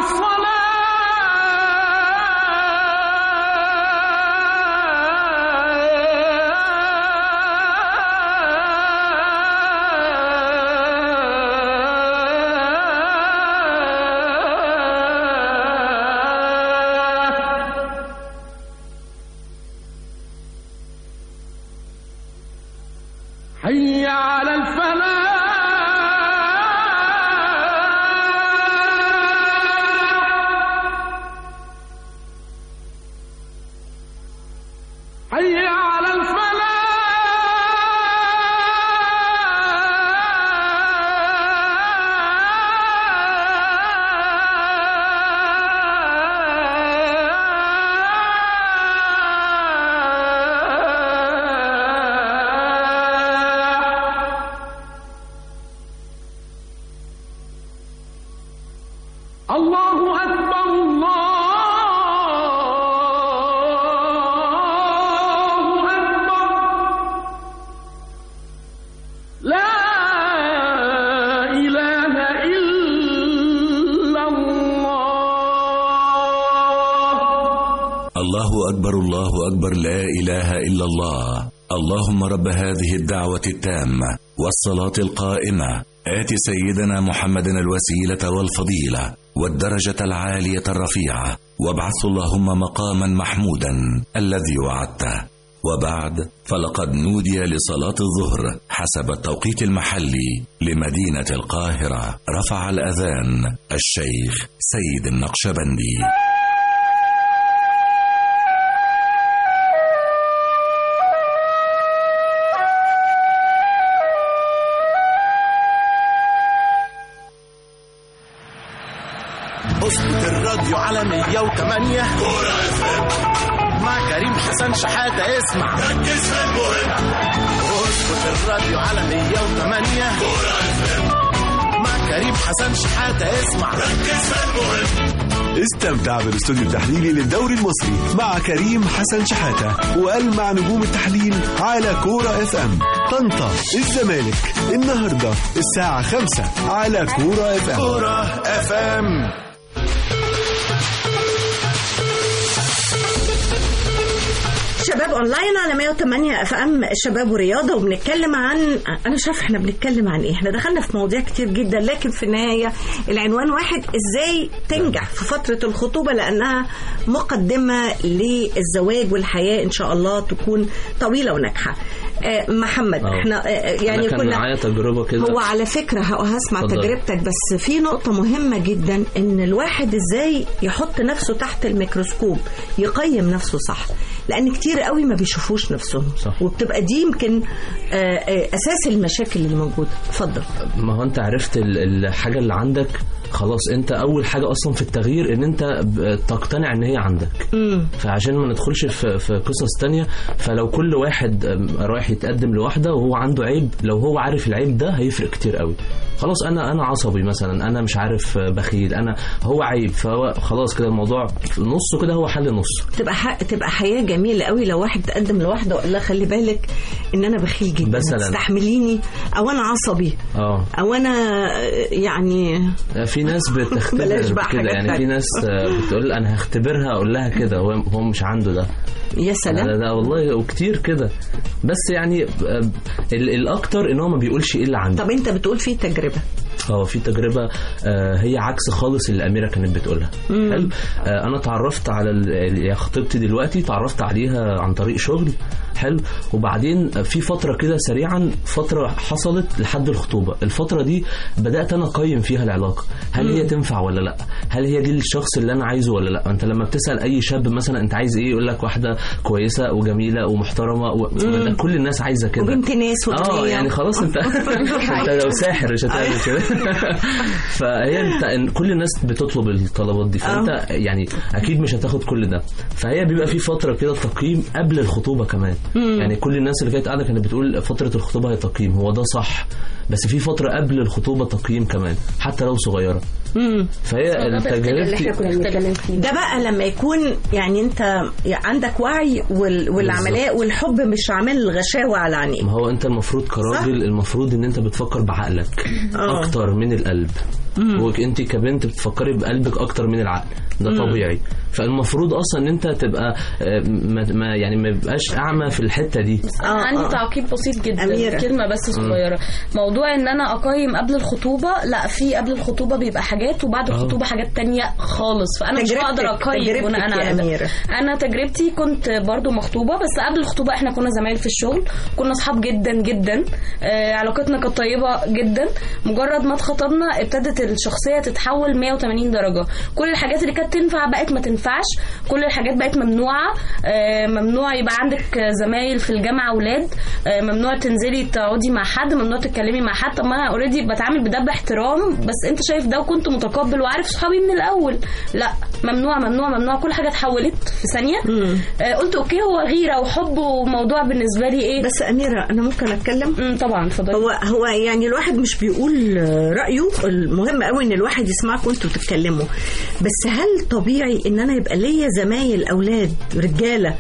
الصلاة حي على الفلاح حي على الفلاح الله أكبر الله أكبر لا إله إلا الله الله أكبر الله أكبر لا إله إلا الله اللهم رب هذه الدعوة التامة والصلاة القائمة آت سيدنا محمدا الوسيلة والفضيلة والدرجة العالية الرفيعة وابعث اللهم مقاما محمودا الذي وعدته وبعد فلقد نودي لصلاة الظهر حسب التوقيت المحلي لمدينة القاهرة رفع الأذان الشيخ سيد النقشبندي اظبط الراديو على 108 مع كريم حسن شحاتة اسمع ركز في المهم اظبط الراديو على 108 مع كريم حسن شحاتة اسمع ركز في المهم استمتع بالاستوديو التحليلي للدوري المصري مع كريم حسن شحاتة وألمع نجوم التحليل على كورة اف ام طنطا الزمالك النهاردة الساعة خمسة على كورة اف ام كورة اف ام شباب اونلاين على 108 اف ام شباب ورياضه وبنتكلم عن انا مش عارفه احنا بنتكلم عن ايه احنا دخلنا في مواضيع كتير جدا لكن في النهايه العنوان واحد ازاي تنجح في فتره الخطوبه لانها مقدمه للزواج والحياه ان شاء الله تكون طويله وناجحه آه، محمد آه. احنا آه، يعني أنا كان كنا معايا تجربة كده هو على فكرة ه- هسمع اتفضل. تجربتك بس في نقطة مهمة جدا ان الواحد ازاي يحط نفسه تحت الميكروسكوب يقيم نفسه صح لان كتير قوي ما بيشوفوش نفسهم صح. وبتبقى دي يمكن آه، آه، اساس المشاكل اللي موجودة اتفضل ما هو انت عرفت ال- الحاجة اللي عندك خلاص انت اول حاجة اصلا في التغيير ان انت ب- تقتنع ان هي عندك مم. فعشان ما ندخلش في, في قصص تانية فلو كل واحد ام، رايح يتقدم لواحدة وهو عنده عيب لو هو عارف العيب ده هيفرق كتير قوي خلاص انا انا عصبي مثلا انا مش عارف اه، بخيل انا هو عيب فهو خلاص كده الموضوع في نصه كده هو حل نص تبقى ح... تبقى حياة جميلة قوي لو واحد تقدم لواحدة وقال لها خلي بالك ان انا بخيل جدا مثلاً. تستحمليني او انا عصبي اه او انا آه، يعني في ناس بلاش بتختبر بقى كده حاجات يعني في تانية. ناس اه، بتقول انا هختبرها اقول لها كده هو هو مش عنده ده يا سلام لا, لا والله وكتير كده بس يعني اه، ال- الاكتر ان هو ما بيقولش ايه اللي عنده طب انت بتقول في تجربة اه في تجربة آه، هي عكس خالص اللي أميرة كانت بتقولها مم. حلو آه، أنا تعرفت على ال- يا خطيبتي دلوقتي تعرفت عليها عن طريق شغل حلو وبعدين في فترة كده سريعا فترة حصلت لحد الخطوبة الفترة دي بدأت أنا أقيم فيها العلاقة هل هي تنفع ولا لا هل هي دي الشخص اللي أنا عايزه ولا لا أنت لما بتسأل أي شاب مثلا أنت عايز إيه يقول لك واحدة كويسة وجميلة ومحترمة و... مم. كل الناس عايزة كده وبنت ناس اه وغنية. يعني خلاص انت انت لو ساحر مش هتعمل كده فهي انت إن كل الناس بتطلب الطلبات دي فانت يعني اكيد مش هتاخد كل ده فهي بيبقى في فتره كده تقييم قبل الخطوبه كمان مم. يعني كل الناس اللي كانت قاعده كانت بتقول فتره الخطوبه هي تقييم هو ده صح بس في فتره قبل الخطوبه تقييم كمان حتى لو صغيره مم. فهي التجربه ده بقى لما يكون يعني انت عندك وعي وال- والعملية والحب مش عامل الغشاوة على عينيك ما هو انت المفروض كراجل المفروض ان انت بتفكر بعقلك آه. اكتر من القلب مم. وانت كبنت بتفكري بقلبك اكتر من العقل ده مم. طبيعي فالمفروض اصلا ان انت تبقى آه، ما ما- يعني ما يبقاش اعمى في الحته دي انا عندي تعقيب بسيط جدا أميرة. كلمه بس صغيره موضوع ان انا اقيم قبل الخطوبه لا في قبل الخطوبه بيبقى حاجات وبعد آه. الخطوبه حاجات تانية خالص فانا مش تجربتك- هقدر اقيم تجربتك بناء يا على ده أميرة. انا تجربتي كنت برضو مخطوبه بس قبل الخطوبه احنا كنا زمايل في الشغل كنا اصحاب جدا جدا آه علاقتنا كانت طيبه جدا مجرد ما اتخطبنا ابتدت الشخصيه تتحول 180 درجه كل الحاجات اللي كانت تنفع بقت ما تنفعش كل الحاجات بقت ممنوعه آه ممنوع يبقى عندك زمايل في الجامعه اولاد آه ممنوع تنزلي تقعدي مع حد ممنوع تتكلمي مع حد طب ما انا اوريدي بتعامل بده باحترام بس انت شايف ده وكنت متقبل وعارف صحابي من الاول لا ممنوع ممنوع ممنوع كل حاجه اتحولت في ثانيه آه قلت اوكي هو غيره وحب وموضوع بالنسبه لي ايه بس اميره انا ممكن اتكلم طبعا اتفضلي هو هو يعني الواحد مش بيقول آه، رايه المهم قوي ان الواحد يسمعكم انتوا تتكلموا بس هل طبيعي ان انا يبقى ليا زمايل اولاد رجاله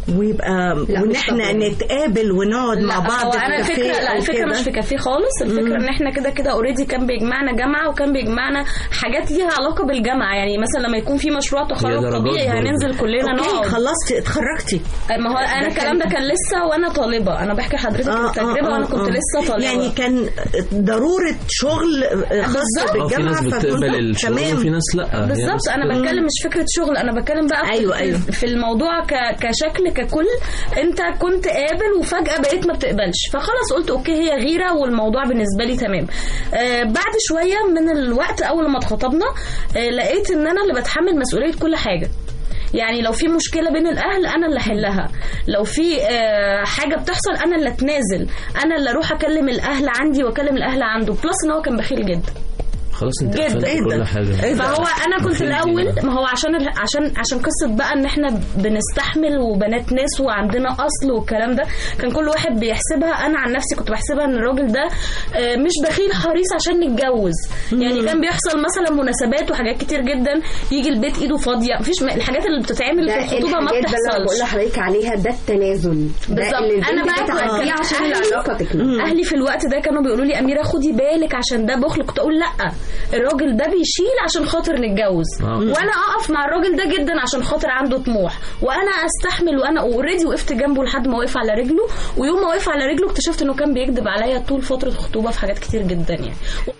ويبقى لا، وان مش احنا طبيعي. نتقابل ونقعد لا، مع بعض هو في انا كافيه الفكره لا أو الفكره كده؟ مش في كافيه خالص الفكره مم. ان احنا كده كده اوريدي كان بيجمعنا جامعه وكان بيجمعنا حاجات ليها علاقه بالجامعه يعني مثلا لما يكون في مشروع تخرج درجات طبيعي برضه. هننزل كلنا أوكي، نقعد خلصتي اتخرجتي ما هو انا ده الكلام ده كان- كان لسه وانا طالبه انا بحكي لحضرتك آه، التجربه آه، وانا آه، كنت آه. لسه طالبه يعني كان ضروره شغل خاص بالظبط. اه في بالجامعه ناس بتقبل فكنت- الشغل تمام. وفي ناس لا هي بالظبط ناس- انا بتكلم مش فكره شغل انا بتكلم بقى في, أيوة، أيوة. في الموضوع ك... كشكل ككل انت كنت قابل وفجاه بقيت ما بتقبلش فخلاص قلت اوكي هي غيره والموضوع بالنسبه لي تمام آه بعد شويه من الوقت اول ما اتخطبنا آه لقيت ان انا اللي بتحمل مسؤوليه كل حاجه يعني لو في مشكله بين الاهل انا اللي احلها لو في آه، حاجه بتحصل انا اللي اتنازل انا اللي اروح اكلم الاهل عندي واكلم الاهل عنده بلس ان هو كان بخيل جدا خلاص انت جدا. قفلت إيه ده؟ كل حاجه فهو انا كنت بخيل دي الاول بقى. ما هو عشان ال- عشان عشان قصه بقى ان احنا بنستحمل وبنات ناس وعندنا اصل والكلام ده كان كل واحد بيحسبها انا عن نفسي كنت بحسبها ان الراجل ده آه، مش بخيل حريص عشان نتجوز يعني كان بيحصل مثلا مناسبات وحاجات كتير جدا يجي البيت ايده فاضيه مفيش م- الحاجات اللي بتتعمل ده في الخطوبه ما الحاجات بقى اللي أنا بقول بتحصلش لحضرتك عليها ده التنازل ده بالظبط اللي البنت انا بقى بتعديه كنت عشان أهلي- العلاقه تكمل اهلي في الوقت ده كانوا بيقولوا لي اميره خدي بالك عشان ده بخل كنت اقول لا الراجل ده بيشيل عشان خاطر نتجوز آه. وانا اقف مع الراجل ده جدا عشان خاطر عنده طموح وانا استحمل وانا اوريدي وقفت جنبه لحد ما وقف على رجله ويوم ما وقف على رجله اكتشفت انه كان بيكذب عليا طول فتره الخطوبه في حاجات كتير جدا يعني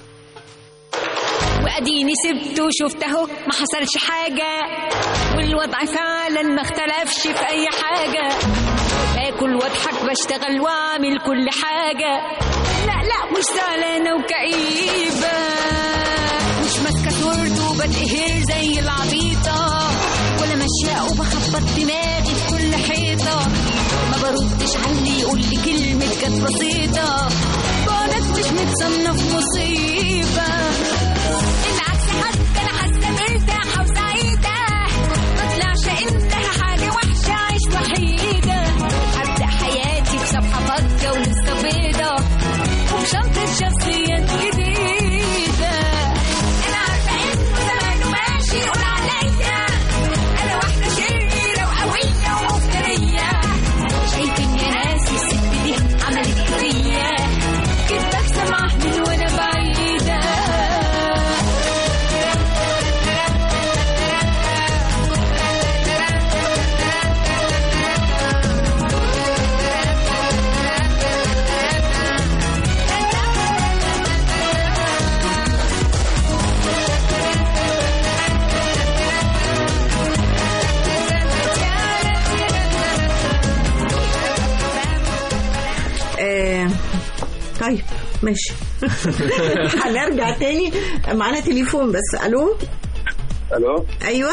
واديني سبته وشفت اهو ما حصلش حاجة والوضع فعلا ما اختلفش في اي حاجة باكل واضحك بشتغل واعمل كل حاجة لا لا مش زعلانة وكئيبة مش ماسكة صورته وبتقهر زي العبيطة ولا ماشية وبخبط دماغي في كل حيطة ما بردش على اللي يقول لي كلمة كانت بسيطة بعدك مش متصنف مصيبة بالعكس حتى انا حاسه مرتاحه وسعيده ما طلعش انت حاجه وحشه عيش وحيده هبدا حياتي بصفحه فاضيه ولسه بيضه وبشنطه شخصيات جديده انا عارفه انه زمان ماشي يقول عليا انا واحده شريره وقويه ومفتريه شايفين يا ناس الست دي عملت فيا كنت بسمع من وانا بعيده آه طيب ماشي هنرجع تاني معانا تليفون بس الو الو ايوه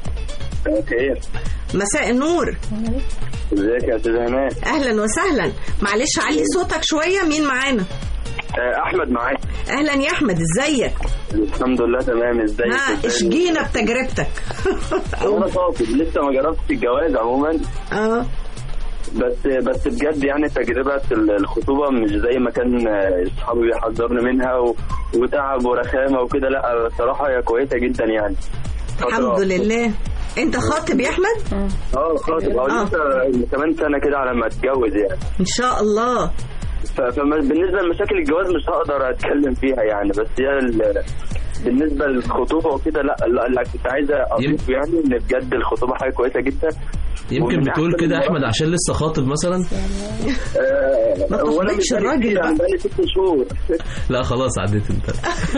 خير مساء النور ازيك يا استاذ هناء اهلا وسهلا معلش علي صوتك شويه مين معانا احمد معاك اهلا يا احمد ازيك الحمد لله تمام ازيك ها إزيك؟ اشجينا بتجربتك انا خاطب لسه ما جربتش الجواز عموما اه بس بس بجد يعني تجربة الخطوبة مش زي ما كان اصحابي بيحذرني منها و... وتعب ورخامة وكده لا الصراحة هي كويسة جدا يعني فترة- الحمد لله انت خاطب يا احمد اه خاطب اه لسه كمان سنة كده على ما اتجوز يعني ان شاء الله ف- فبالنسبة لمشاكل الجواز مش هقدر اتكلم فيها يعني بس هي ال- بالنسبة للخطوبة وكده لا لا لا، كنت عايزة اضيف يعني ان بجد الخطوبة حاجة كويسة جدا يمكن ومن بتقول أحسن كده يا المراحل- احمد عشان لسه خاطب مثلا آه، ما هو أنا تحبطش مش بقالي الراجل كتير، ده. أنا بقالي ست شهور لا خلاص عديت انت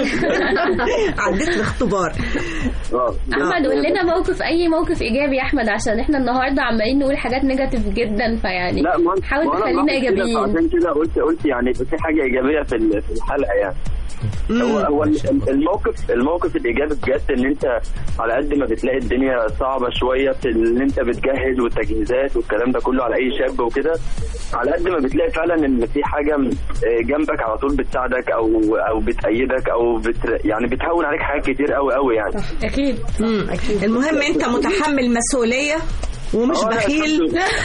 عديت الاختبار اه احمد قول لنا موقف اي موقف ايجابي يا احمد عشان احنا النهارده عمالين نقول حاجات نيجاتيف جدا فيعني لا ما حاول ما أنا تخلينا بلاحظ كده، ايجابيين فعشان كده قلت قلت يعني في حاجه ايجابيه في ال- في الحلقه يعني هو هو ال- الموقف الموقف الايجابي بجد ان انت على قد ما بتلاقي الدنيا صعبه شويه في ان انت بتجهز والتجهيزات والكلام ده كله على اي شاب وكده على قد ما بتلاقي فعلا ان في حاجه م- آه، جنبك على طول بتساعدك او او بتأيدك او بت يعني بتهون عليك حاجات كتير قوي قوي يعني اكيد اكيد المهم انت متحمل مسؤوليه ومش آه، لا، بخيل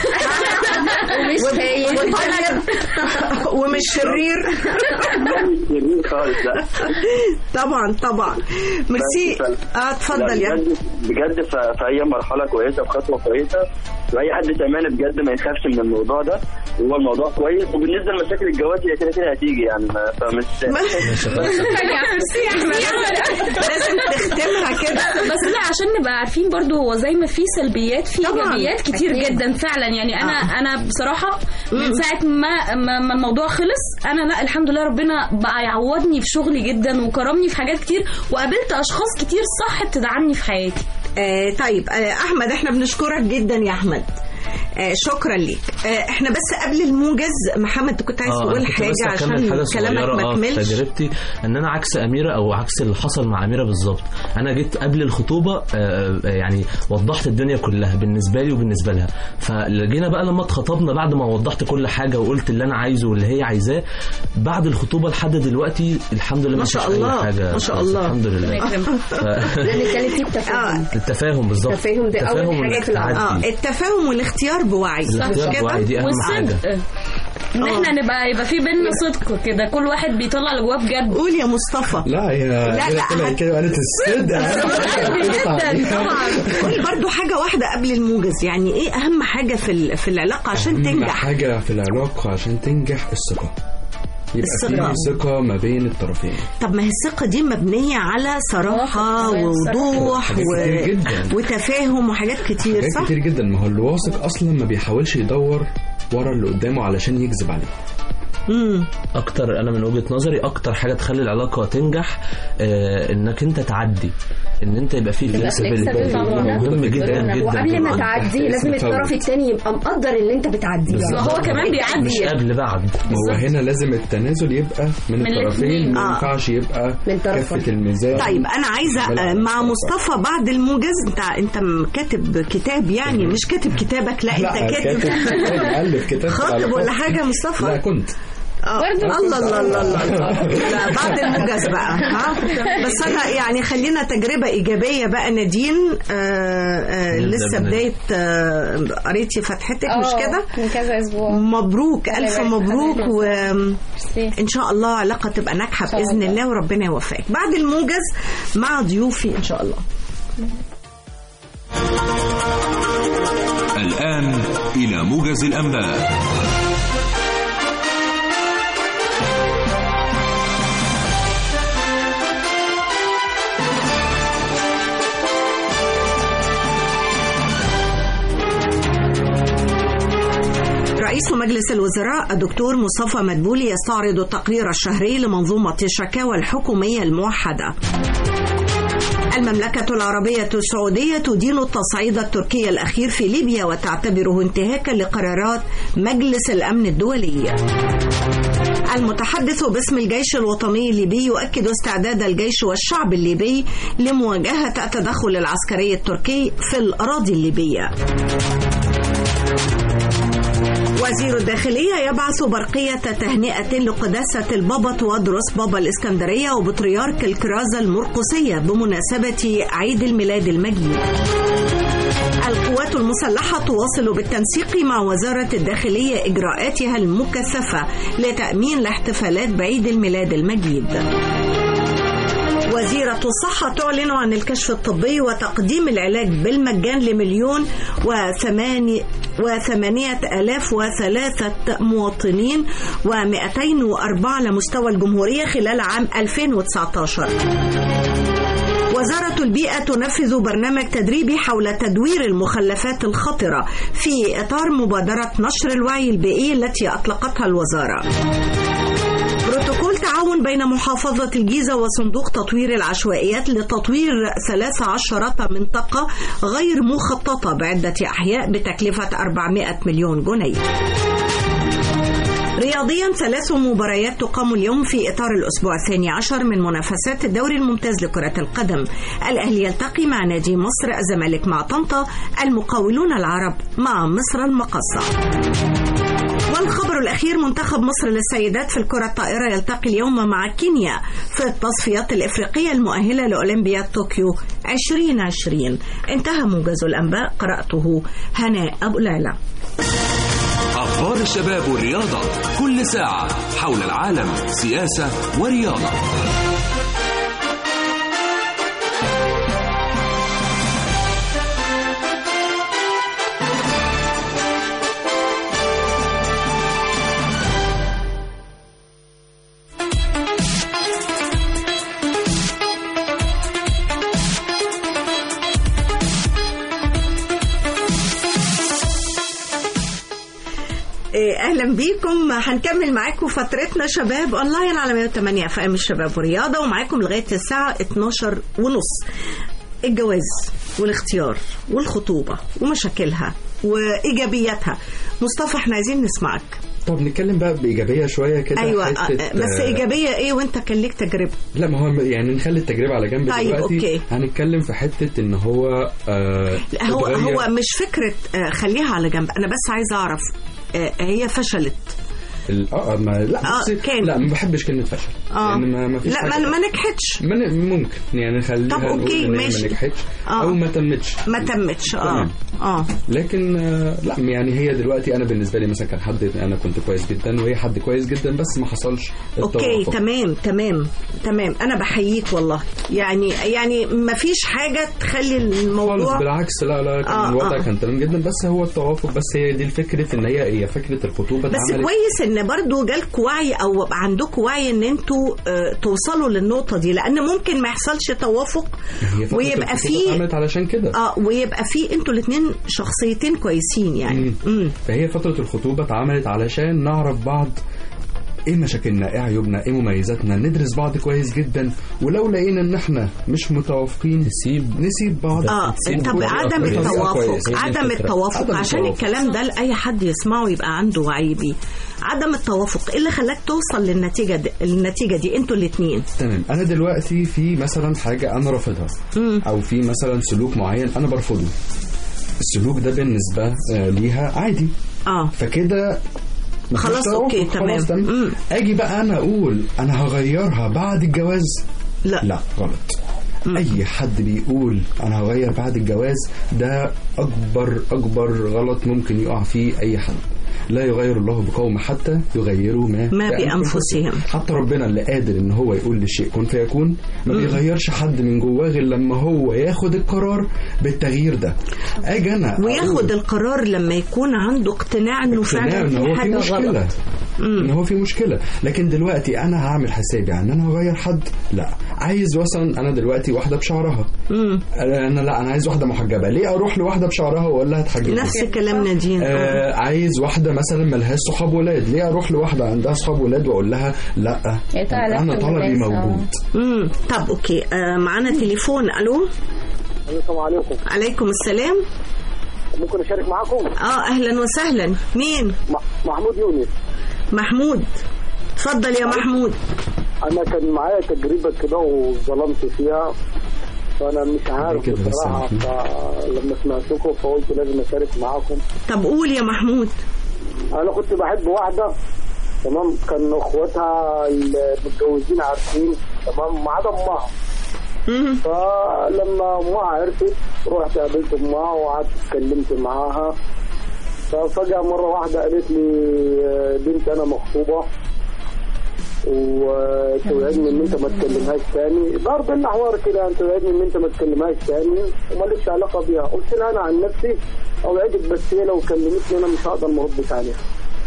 ومش هايل وطيب ومش شرير شرير خالص لا طبعا طبعا ميرسي اه اتفضل لا، يا بجد بجد ف- في اي مرحله كويسه في خطوه كويسه واي حد سامعني بجد ما يخافش من الموضوع ده هو الموضوع كويس وبالنسبه لمشاكل الجواز هي كده كده هتيجي يعني ما فمش لازم تختمها كده بس لا عشان نبقى عارفين برضو هو زي ما في سلبيات في طبعاً. ايجابيات كتير أكيد. جدا فعلا يعني انا آه. انا بصراحه من ساعه ما ما ما الموضوع خلص انا لا الحمد لله ربنا بقى يعوضني في شغلي جدا وكرمني في حاجات كتير وقابلت اشخاص كتير صح بتدعمني في حياتي آه طيب آه احمد احنا بنشكرك جدا يا احمد آه شكرا ليك آه احنا بس قبل الموجز محمد انت كنت عايز اه تقول أنا كنت بس حاجه أكمل عشان حاجة كلامك صغيرة، ما آه، في كملش تجربتي ان انا عكس اميره او عكس اللي حصل مع اميره بالظبط انا جيت قبل الخطوبه آه، آه، يعني وضحت الدنيا كلها بالنسبه لي وبالنسبه لها فجينا بقى لما اتخطبنا بعد ما وضحت كل حاجه وقلت اللي انا عايزه واللي هي عايزاه بعد الخطوبه لحد دلوقتي الحمد لله ما ما شاء فيش الله، اي حاجه ما شاء خالص، الله. الحمد لله الله يكرمك. ف- نتكلم فيه بتفاهم التفاهم بالظبط التفاهم ده أول التفاهم حاجة في العلاقة. اه والتعدي. التفاهم والاختيار بوعي الاختيار مش كده؟ بوعي دي اهم حاجه والصدق ان احنا نبقى يبقى في بينا صدق كده كل واحد بيطلع اللي جواه بجد قول يا مصطفى لا هي لا، هي لا، طلعت هت- كده قالت الصدق جدا طبعا قول برضو حاجه واحده قبل الموجز يعني ايه اهم حاجه في ال- في العلاقه عشان أهم تنجح حاجة في العلاقة عشان تنجح الثقة يبقى الثقة. في ثقه ما بين الطرفين طب ما هي الثقة دي مبنية على صراحة ووضوح حاجات كتير و... جدا. وتفاهم وحاجات كتير حاجات صح؟ كتير جدا ما هو اللي واثق اصلا ما بيحاولش يدور ورا اللي قدامه علشان يكذب عليه امم اكتر انا من وجهه نظري اكتر حاجه تخلي العلاقه تنجح آه انك انت تعدي ان انت يبقى فيه تبقى flexibility. flexible طبعاً. مهم جدا جدا وقبل ما طبعاً. تعدي لازم الطرف الثاني يبقى مقدر اللي انت بتعديه بالظبط. مش قبل بعد ما هو هنا لازم التنازل يبقى من, من الطرفين الاتنين. ما آه. ينفعش يبقى من طرف كفة الميزان طيب انا عايزه بلا آه، مع مصطفى بعد الموجز انت انت م- كاتب كتاب يعني مش كاتب كتابك لا, لا، انت كاتب كاتب كتاب، ألف كتاب على خاطب ولا خط. حاجه يا مصطفى لا كنت آه. برضه. الله الله الله الله لا بعد الموجز بقى ها بس انا يعني خلينا تجربه ايجابيه بقى نادين آه آه نبدأ لسه من- بدايه آه قريتي فتحتك مش آه، كده من كذا اسبوع مبروك الله الف يبارك مبروك فيك. وان شاء الله علاقه تبقى ناجحه باذن الله وربنا يوفقك بعد الموجز مع ضيوفي ان شاء الله الآن إلى موجز الأنباء رئيس مجلس الوزراء الدكتور مصطفى مدبولي يستعرض التقرير الشهري لمنظومة الشكاوى الحكومية الموحدة المملكة العربية السعودية تدين التصعيد التركي الأخير في ليبيا وتعتبره انتهاكا لقرارات مجلس الأمن الدولي المتحدث باسم الجيش الوطني الليبي يؤكد استعداد الجيش والشعب الليبي لمواجهة التدخل العسكري التركي في الأراضي الليبية وزير الداخلية يبعث برقية تهنئة لقداسة البابا توادرس بابا الإسكندرية وبطريرك الكرازة المرقسية بمناسبة عيد الميلاد المجيد القوات المسلحة تواصل بالتنسيق مع وزارة الداخلية إجراءاتها المكثفة لتأمين الاحتفالات بعيد الميلاد المجيد وزيرة الصحة تعلن عن الكشف الطبي وتقديم العلاج بالمجان لمليون وثماني وثمانية آلاف وثلاثة مواطنين ومئتين وأربعة على مستوى الجمهورية خلال عام 2019 وزارة البيئة تنفذ برنامج تدريبي حول تدوير المخلفات الخطرة في إطار مبادرة نشر الوعي البيئي التي أطلقتها الوزارة بروتوكول تعاون بين محافظة الجيزة وصندوق تطوير العشوائيات لتطوير 13 منطقة غير مخططة بعدة أحياء بتكلفة 400 مليون جنيه رياضيا ثلاث مباريات تقام اليوم في إطار الأسبوع الثاني عشر من منافسات الدوري الممتاز لكرة القدم الأهلي يلتقي مع نادي مصر الزمالك مع طنطا المقاولون العرب مع مصر المقصة والخبر الأخير منتخب مصر للسيدات في الكرة الطائرة يلتقي اليوم مع كينيا في التصفيات الإفريقية المؤهلة لأولمبياد طوكيو 2020 انتهى موجز الأنباء قرأته هناء أبو لالة أخبار الشباب والرياضة كل ساعة حول العالم سياسة ورياضة إيه، اهلا بيكم هنكمل معاكم فترتنا شباب اونلاين على 108 اف ام الشباب ورياضه ومعاكم لغايه الساعه 12 ونص الجواز والاختيار والخطوبه ومشاكلها وايجابياتها مصطفى احنا عايزين نسمعك طب نتكلم بقى بإيجابية شوية كده ايوه حتة، آه، بس آه، ايجابيه ايه وانت كان ليك تجربه لا ما هو يعني نخلي التجربة على جنب طيب، دلوقتي أوكي. هنتكلم في حتة إن هو آه لا هو اتغير- هو مش فكره آه، خليها على جنب انا بس عايزه اعرف آه، هي فشلت ال- اه ما لا آه، بصي، كان. لا ما بحبش كلمة فشل اه لأن ما ما فيش لا حاجة ما, ما نجحتش ما ن- ممكن يعني نخليها طب نقول أوكي، إن هي ماشي. ما نجحتش آه. أو ما تمتش ما تمتش اه تمام. اه لكن آه، لا يعني هي دلوقتي انا بالنسبه لي مثلا كان حد انا كنت كويس جدا وهي حد كويس جدا بس ما حصلش اوكي التوافق. تمام تمام تمام انا بحييك والله يعني يعني ما فيش حاجه تخلي خالص الموضوع بالعكس لا لا كان آه، الوضع آه. كان تمام جدا بس هو التوافق بس هي دي الفكره ان هي هي فكره الخطوبه بس اتعملت كويس ان ان برضو جالكوا وعي او عندكم وعي ان انتوا آه، توصلوا للنقطه دي لان ممكن ما يحصلش توافق هي فترة ويبقى الخطوبة في اتعملت علشان كده اه ويبقى في انتوا الاثنين شخصيتين كويسين يعني مم. فهي فترة الخطوبة اتعملت علشان نعرف بعض ايه مشاكلنا ايه عيوبنا ايه مميزاتنا ندرس بعض كويس جدا ولو لقينا ان احنا مش متوافقين نسيب نسيب بعض اه طب عدم التوافق عدم التوافق عشان الكلام ده لاي حد يسمعه يبقى عنده وعي بيه عدم التوافق ايه اللي خلاك توصل للنتيجه دي النتيجه دي انتوا الاثنين تمام انا دلوقتي في مثلا حاجه انا رافضها او في مثلا سلوك معين انا برفضه السلوك ده بالنسبه آه، ليها عادي اه فكده مفيش خلاص، توافق، أوكي، خلاص تمام. تمام اجي بقى انا اقول انا هغيرها بعد الجواز لا لا غلط اي حد بيقول انا هغير بعد الجواز ده اكبر اكبر غلط ممكن يقع فيه اي حد لا يغير الله بقوم حتى يغيروا ما ما بأنفسهم. حتى ربنا اللي قادر ان هو يقول للشيء كن فيكون ما مم. بيغيرش حد من جواه غير لما هو ياخد القرار بالتغيير ده اجي انا وياخد القرار لما يكون عنده اقتناع انه اقتناع فعلا ان في هو في حاجه مشكله غلط ان هو في مشكله لكن دلوقتي انا هعمل حسابي عن ان انا هغير حد لا عايز مثلا انا دلوقتي واحده بشعرها مم. انا لا انا عايز واحده محجبه ليه اروح لواحده بشعرها واقول لها اتحجبي نفس كلام نادين آه عايز واحده مثلا ملهاش صحاب ولاد ليه اروح لواحده عندها صحاب ولاد واقول لها لا هي تعرف انا طلبي الناس، آه. موجود امم طب اوكي آه معانا تليفون الو السلام عليكم عليكم السلام ممكن اشارك معاكم اه اهلا وسهلا مين محمود يونس محمود اتفضل يا محمود انا كان معايا تجربه كده وظلمت فيها فانا مش عارف كده بس بصراحه فلما سمعتكم فقلت لازم اشارك معاكم طب قول يا محمود انا كنت بحب واحده تمام كان اخواتها المتجوزين عارفين تمام ما عدا امها فلما امها عرفت رحت قابلت امها وقعدت اتكلمت معاها ففجأة مرة واحدة قالت لي آه، بنت أنا مخطوبة وتوعدني ان انت ما تكلمهاش تاني ضرب لنا حوار كده يعني توعدني ان انت ما تكلمهاش تاني ومالكش علاقه بيها قلت لها انا عن نفسي اوعدك بس هي لو كلمتني انا مش هقدر ما اردش عليها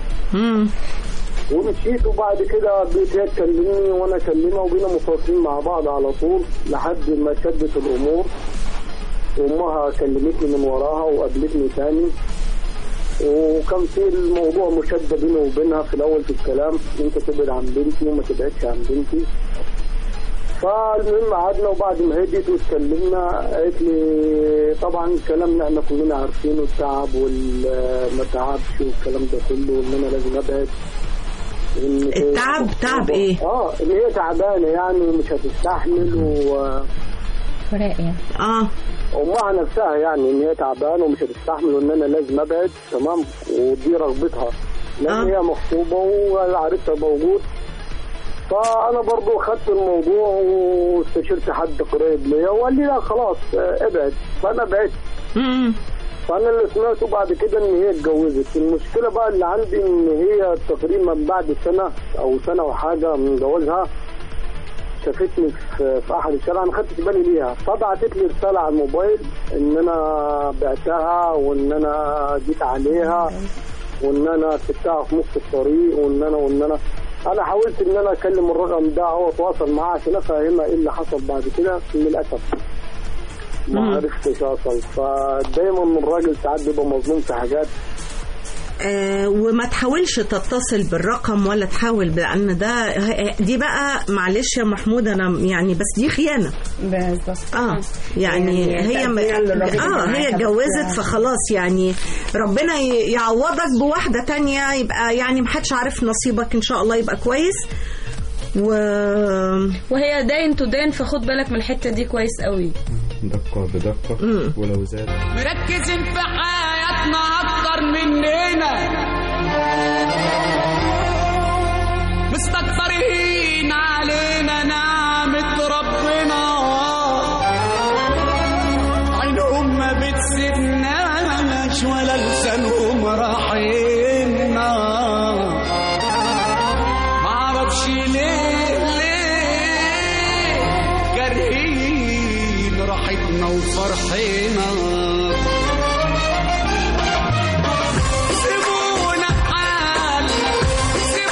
ومشيت وبعد كده بقيت هي تكلمني وانا اكلمها وبقينا متواصلين مع بعض على طول لحد ما شدت الامور وامها كلمتني من وراها وقابلتني تاني وكان في الموضوع مشادة بيني وبينها في الاول في الكلام انت تبعد عن بنتي وما تبعدش عن بنتي فالمهم قعدنا وبعد ما هديت واتكلمنا قالت لي طبعا كلامنا احنا كلنا عارفينه التعب والما تعبش والكلام ده كله وان انا لازم ابعد وإن هي- التعب تعب ايه؟ اه ان هي تعبانه يعني ومش هتستحمل و فراق يعني اه امها نفسها يعني ان هي تعبانه ومش هتستحمل وان انا لازم ابعد تمام ودي رغبتها لان آه. هي مخطوبه وعرفتها موجود فانا برضو خدت الموضوع واستشرت حد قريب ليا وقال لي لا خلاص آه، ابعد فانا بعدت فانا اللي سمعته بعد كده ان هي اتجوزت المشكله بقى اللي عندي ان هي تقريبا بعد سنه او سنه وحاجه من جوازها شافتني في في احد الشارع انا خدت بالي ليها فبعتت لي رساله على الموبايل ان انا بعتها وان انا جيت عليها وان انا سبتها في نص الطريق وان انا وان انا انا حاولت ان انا اكلم الرقم ده او اتواصل معاه عشان افهمها ايه اللي حصل بعد كده للاسف ما مم. عرفتش اوصل فدايما الراجل ساعات بيبقى مظلوم في حاجات آه وما تحاولش تتصل بالرقم ولا تحاول لان ده دي بقى معلش يا محمود انا يعني بس دي خيانه بالظبط اه يعني, يعني هي تأثيراً للراجل اه اللي هي معاها. اتجوزت بس- فخلاص يعني ربنا ي- يعوضك بواحده تانية يبقى يعني محدش عارف نصيبك ان شاء الله يبقى كويس و وهي داين تو داين فخد بالك من الحته دي كويس قوي دقه بدقه ولو زاد مركزين في حياتنا اكتر مننا مستكترين علينا نعمة ربنا عينهم ما بتسيبناش ولا لسانهم راحينا معرفش ليه ليه كارهين راحتنا وفرحنا سيبونا حال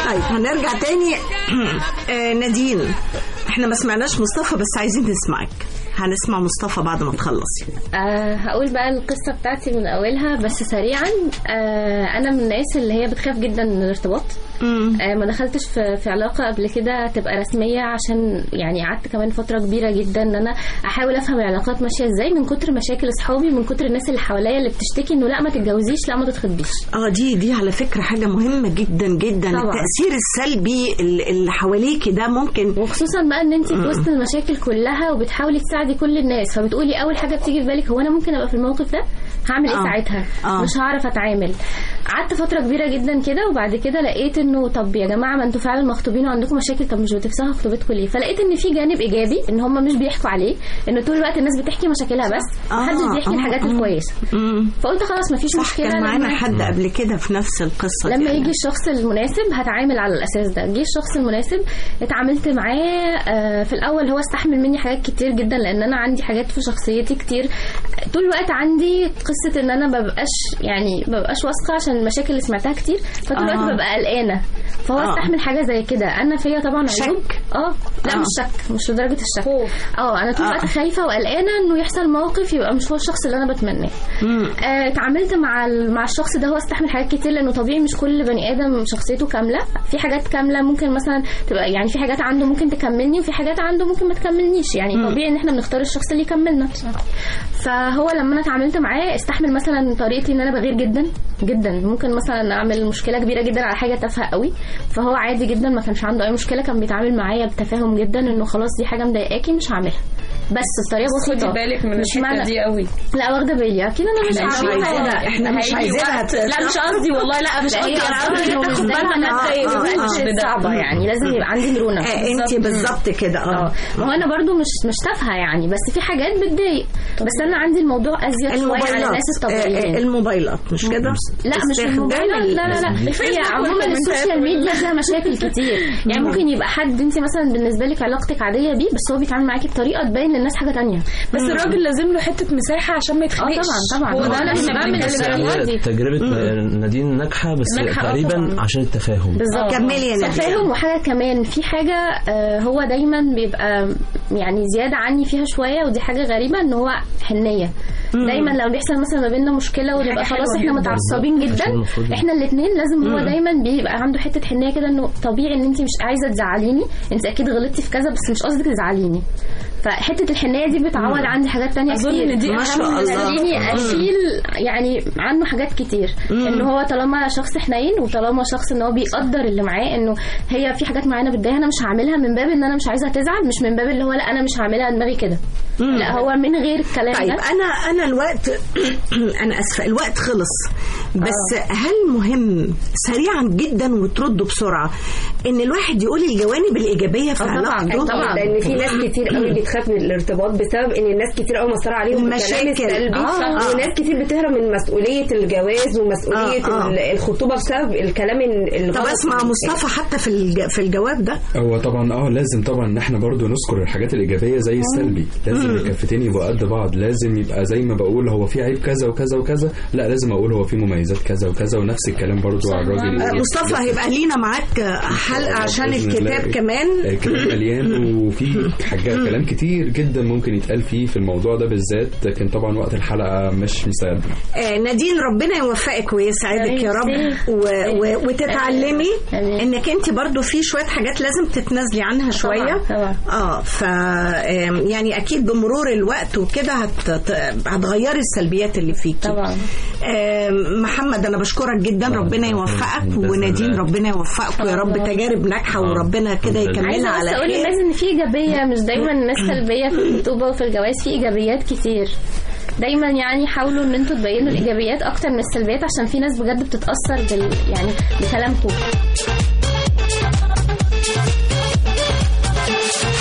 طيب هنرجع تاني آه، نادين احنا ما سمعناش مصطفى بس عايزين نسمعك هنسمع مصطفى بعد ما تخلص أه هقول بقى القصة بتاعتي من أولها بس سريعا أه أنا من الناس اللي هي بتخاف جدا من الارتباط أه ما دخلتش في, في علاقة قبل كده تبقى رسمية عشان يعني قعدت كمان فترة كبيرة جدا إن أنا أحاول أفهم العلاقات ماشية إزاي من كتر مشاكل أصحابي من كتر الناس اللي حواليا اللي بتشتكي إنه لا ما تتجوزيش لا ما تتخطبيش اه دي دي على فكره حاجه مهمه جدا جدا طبعا. التاثير السلبي اللي اللي حواليكي ده ممكن وخصوصا بقى ان انت في وسط المشاكل كلها وبتحاولي تساعدي كل الناس فبتقولي اول حاجه بتيجي في بالك هو انا ممكن ابقى في الموقف ده هعمل ايه آه. ساعتها آه. مش هعرف اتعامل قعدت فتره كبيره جدا كده وبعد كده لقيت انه طب يا جماعه ما انتوا فعلا مخطوبين وعندكم مشاكل طب مش بتفسخوا خطوبتكم ليه فلقيت ان في جانب ايجابي ان هم مش بيحكوا عليه ان طول الوقت الناس بتحكي مشاكلها بس آه، محدش بيحكي آه، الحاجات آه. الكويسه مم. فقلت خلاص مفيش صح مشكله كان معانا لما- حد قبل كده في نفس القصه لما دي. يجي الشخص المناسب هتعامل على الاساس ده جه الشخص المناسب اتعاملت معاه آه، في الاول هو استحمل مني حاجات كتير جدا لان انا عندي حاجات في شخصيتي كتير طول الوقت عندي قصه ان انا مبقاش يعني مبقاش واثقه عشان المشاكل اللي سمعتها كتير فطول الوقت آه. ببقى قلقانه فهو آه. استحمل حاجه زي كده انا فيا طبعا عيوب اه لا آه. مش شك مش لدرجه الشك اه انا طول آه. الوقت خايفه وقلقانه انه يحصل موقف يبقى مش هو الشخص اللي انا بتمناه آه، اتعاملت مع ال- مع الشخص ده هو استحمل حاجات كتير لانه طبيعي مش كل بني ادم شخصيته كامله في حاجات كامله ممكن مثلا تبقى يعني في حاجات عنده ممكن تكملني وفي حاجات عنده ممكن ما تكملنيش يعني مم. طبيعي ان احنا بنختار الشخص اللي يكملنا فهو لما انا اتعاملت معاه استحمل مثلا طريقتي ان انا بغير جدا جدا ممكن مثلا اعمل مشكله كبيره جدا على حاجه تافهه قوي فهو عادي جدا ما كانش عنده اي مشكله كان بيتعامل معايا بتفاهم جدا انه خلاص دي حاجه مضايقاكي مش هعملها بس بطريقه خدي بسيطه بالك من مش الحتة معنى- دي قوي. لا واخده بالي اكيد انا مش إحنا مش عارفة. عايزينها- إحنا مش هيجي عايزينها وقت- ت- لا مش قصدي والله لا مش لا، هي قصدي انا قصدي قصدي إنه انه مش مش دايما دايما هتضايق آه، بس آه، مش آه، بده. صعبه يعني لازم يبقى عندي مرونه آه، انت بالظبط كده اه ما هو انا برضو مش مش تافهه يعني بس في حاجات بتضايق بس انا عندي الموضوع ازيد شويه على الموبايلات الناس آه، الطبيعيين آه، الموبايلات مش كده لا مش استخدام الموبايلات ال- لا لا لا هي الفيسبوك عموما والكومنتات السوشيال ميديا فيها مشاكل كتير يعني ممكن يبقى حد انت مثلا بالنسبه لك علاقتك عاديه بيه بس هو بيتعامل معاكي بطريقه تبين للناس حاجه تانية بس الراجل لازم له حته مساحه عشان ما يتخانقش طبعا طبعا هو هو ده انا اللي اللي بعمل بنتكلم السيناريوهات دي تجربة نادين ناجحة بس ناجحة، آه، تقريبا طبعاً. عشان التفاهم بالظبط كملي يا نادية. تفاهم وحاجه كمان في حاجه آه، هو دايما بيبقى يعني زياده عني فيها شويه ودي حاجه غريبه ان هو حنيه دايما لو بيحصل مثلا ما بيننا مشكله ونبقى حاجة خلاص حلوة احنا جداً. متعصبين عشان جدا المفروض- احنا الاثنين لازم هو مم. دايما بيبقى عنده حته حنيه كده انه طبيعي ان انت مش عايزه تزعليني انت اكيد غلطتي في كذا بس مش قصدك تزعليني فحته الحنيه دي بتعوض عندي حاجات تانية أظن كتير إن دي ما شاء أهم الله. تخليني مم. اشيل يعني عنه حاجات كتير ان هو طالما شخص حنين وطالما شخص ان هو بيقدر اللي معاه انه هي في حاجات معينه بتضايقها انا مش هعملها من باب ان انا مش عايزها تزعل مش من باب اللي هو لا انا مش هعملها دماغي كده لا هو من غير الكلام طيب ده انا انا الوقت انا اسفه الوقت خلص بس هل مهم سريعا جدا وتردوا بسرعه ان الواحد يقول الجوانب الايجابيه في آه، طبعاً، علاقته طبعاً. لان في ناس كتير قوي بتخاف من الارتباط بسبب ان الناس كتير قوي مصر عليهم بالكلام المشاكل. السلبي آه. وناس كتير بتهرب من مسؤوليه الجواز ومسؤوليه آه، آه. ال- الخطوبه بسبب الكلام اللي طب اسمع مصطفى حتى في الج- في الجواب ده هو طبعا اه لازم طبعا ان احنا برضو نذكر الحاجات الايجابيه زي السلبي لازم الكفتين يبقوا قد بعض لازم يبقى زي ما بقول هو في عيب كذا وكذا وكذا لا لازم اقول هو في مميزات كذا وكذا ونفس الكلام برضو على الراجل آه، مصطفى هيبقى لينا معاك حلقه عشان بإذن الكتاب الله. كمان الكتاب مليان وفي حاجات كلام كتير جدا ممكن يتقال فيه في الموضوع ده بالذات لكن طبعا وقت الحلقه مش مساعد آه، نادين ربنا يوفقك ويسعدك يا رب و... و... وتتعلمي انك انت برضو في شويه حاجات لازم تتنازلي عنها شويه طبعاً. اه ف آم، يعني اكيد بمرور الوقت وكده هت... ت- هتغيري السلبيات اللي فيكي طبعا آم، محمد انا بشكرك جدا ربنا يوفقك بإذن ونادين الله. ربنا يوفقك ويا رب تجارب ناجحه وربنا كده الحمد لله. يكملها عايزه على بس اقول خير للناس ان في ايجابيه مش دايما الناس سلبيه في الخطوبه وفي الجواز في ايجابيات كتير دايما يعني حاولوا ان انتوا تبينوا الايجابيات اكتر من السلبيات عشان في ناس بجد بتتاثر بال يعني بكلامكم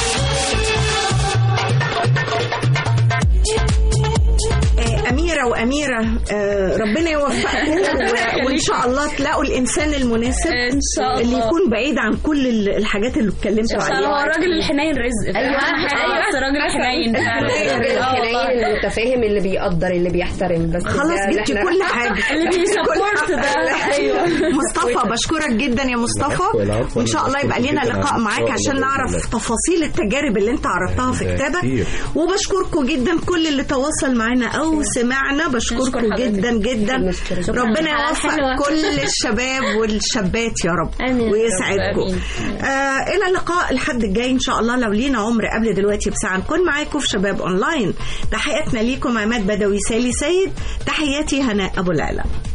آه، أميرة وأميرة أميرة آه، ربنا يوفقكم و- وإن شاء الله تلاقوا الإنسان المناسب إن شاء الله. اللي يكون بعيد عن كل ال- الحاجات اللي اتكلمتوا ان شاء الله هو عليها الراجل الحنين رزق أيوة. اهم حاجه بس راجل حنين فعلا الراجل آه والله. الحنين المتفاهم اللي بيقدر اللي بيحترم بس خلاص ده اللي جبتي احنا- كل حاجة اللي جبتي كل بيسبورت حاجة. ده ايوه مصطفى بشكرك جدا يا مصطفى العفو، العفو. وان شاء الله أنا يبقى بشكرك لنا جداً. لقاء إن معاك شاء الله عشان بإذن نعرف الله. تفاصيل التجارب اللي انت عرضتها في ده كتابك كتير. وبشكركم جدا كل اللي تواصل معانا او سمعنا بشكركم نشكر حضرتك. جدا جدا شكراً. ربنا حلقة يوفق حلوة. كل الشباب والشابات يا رب آمين. ويسعدكم آمين. آه الى اللقاء الحد الجاي ان شاء الله لو لينا عمر قبل دلوقتي بساعه نكون معاكم في شباب اونلاين تحياتنا ليكم عماد بدوي سالي سيد تحياتي هناء ابو العلا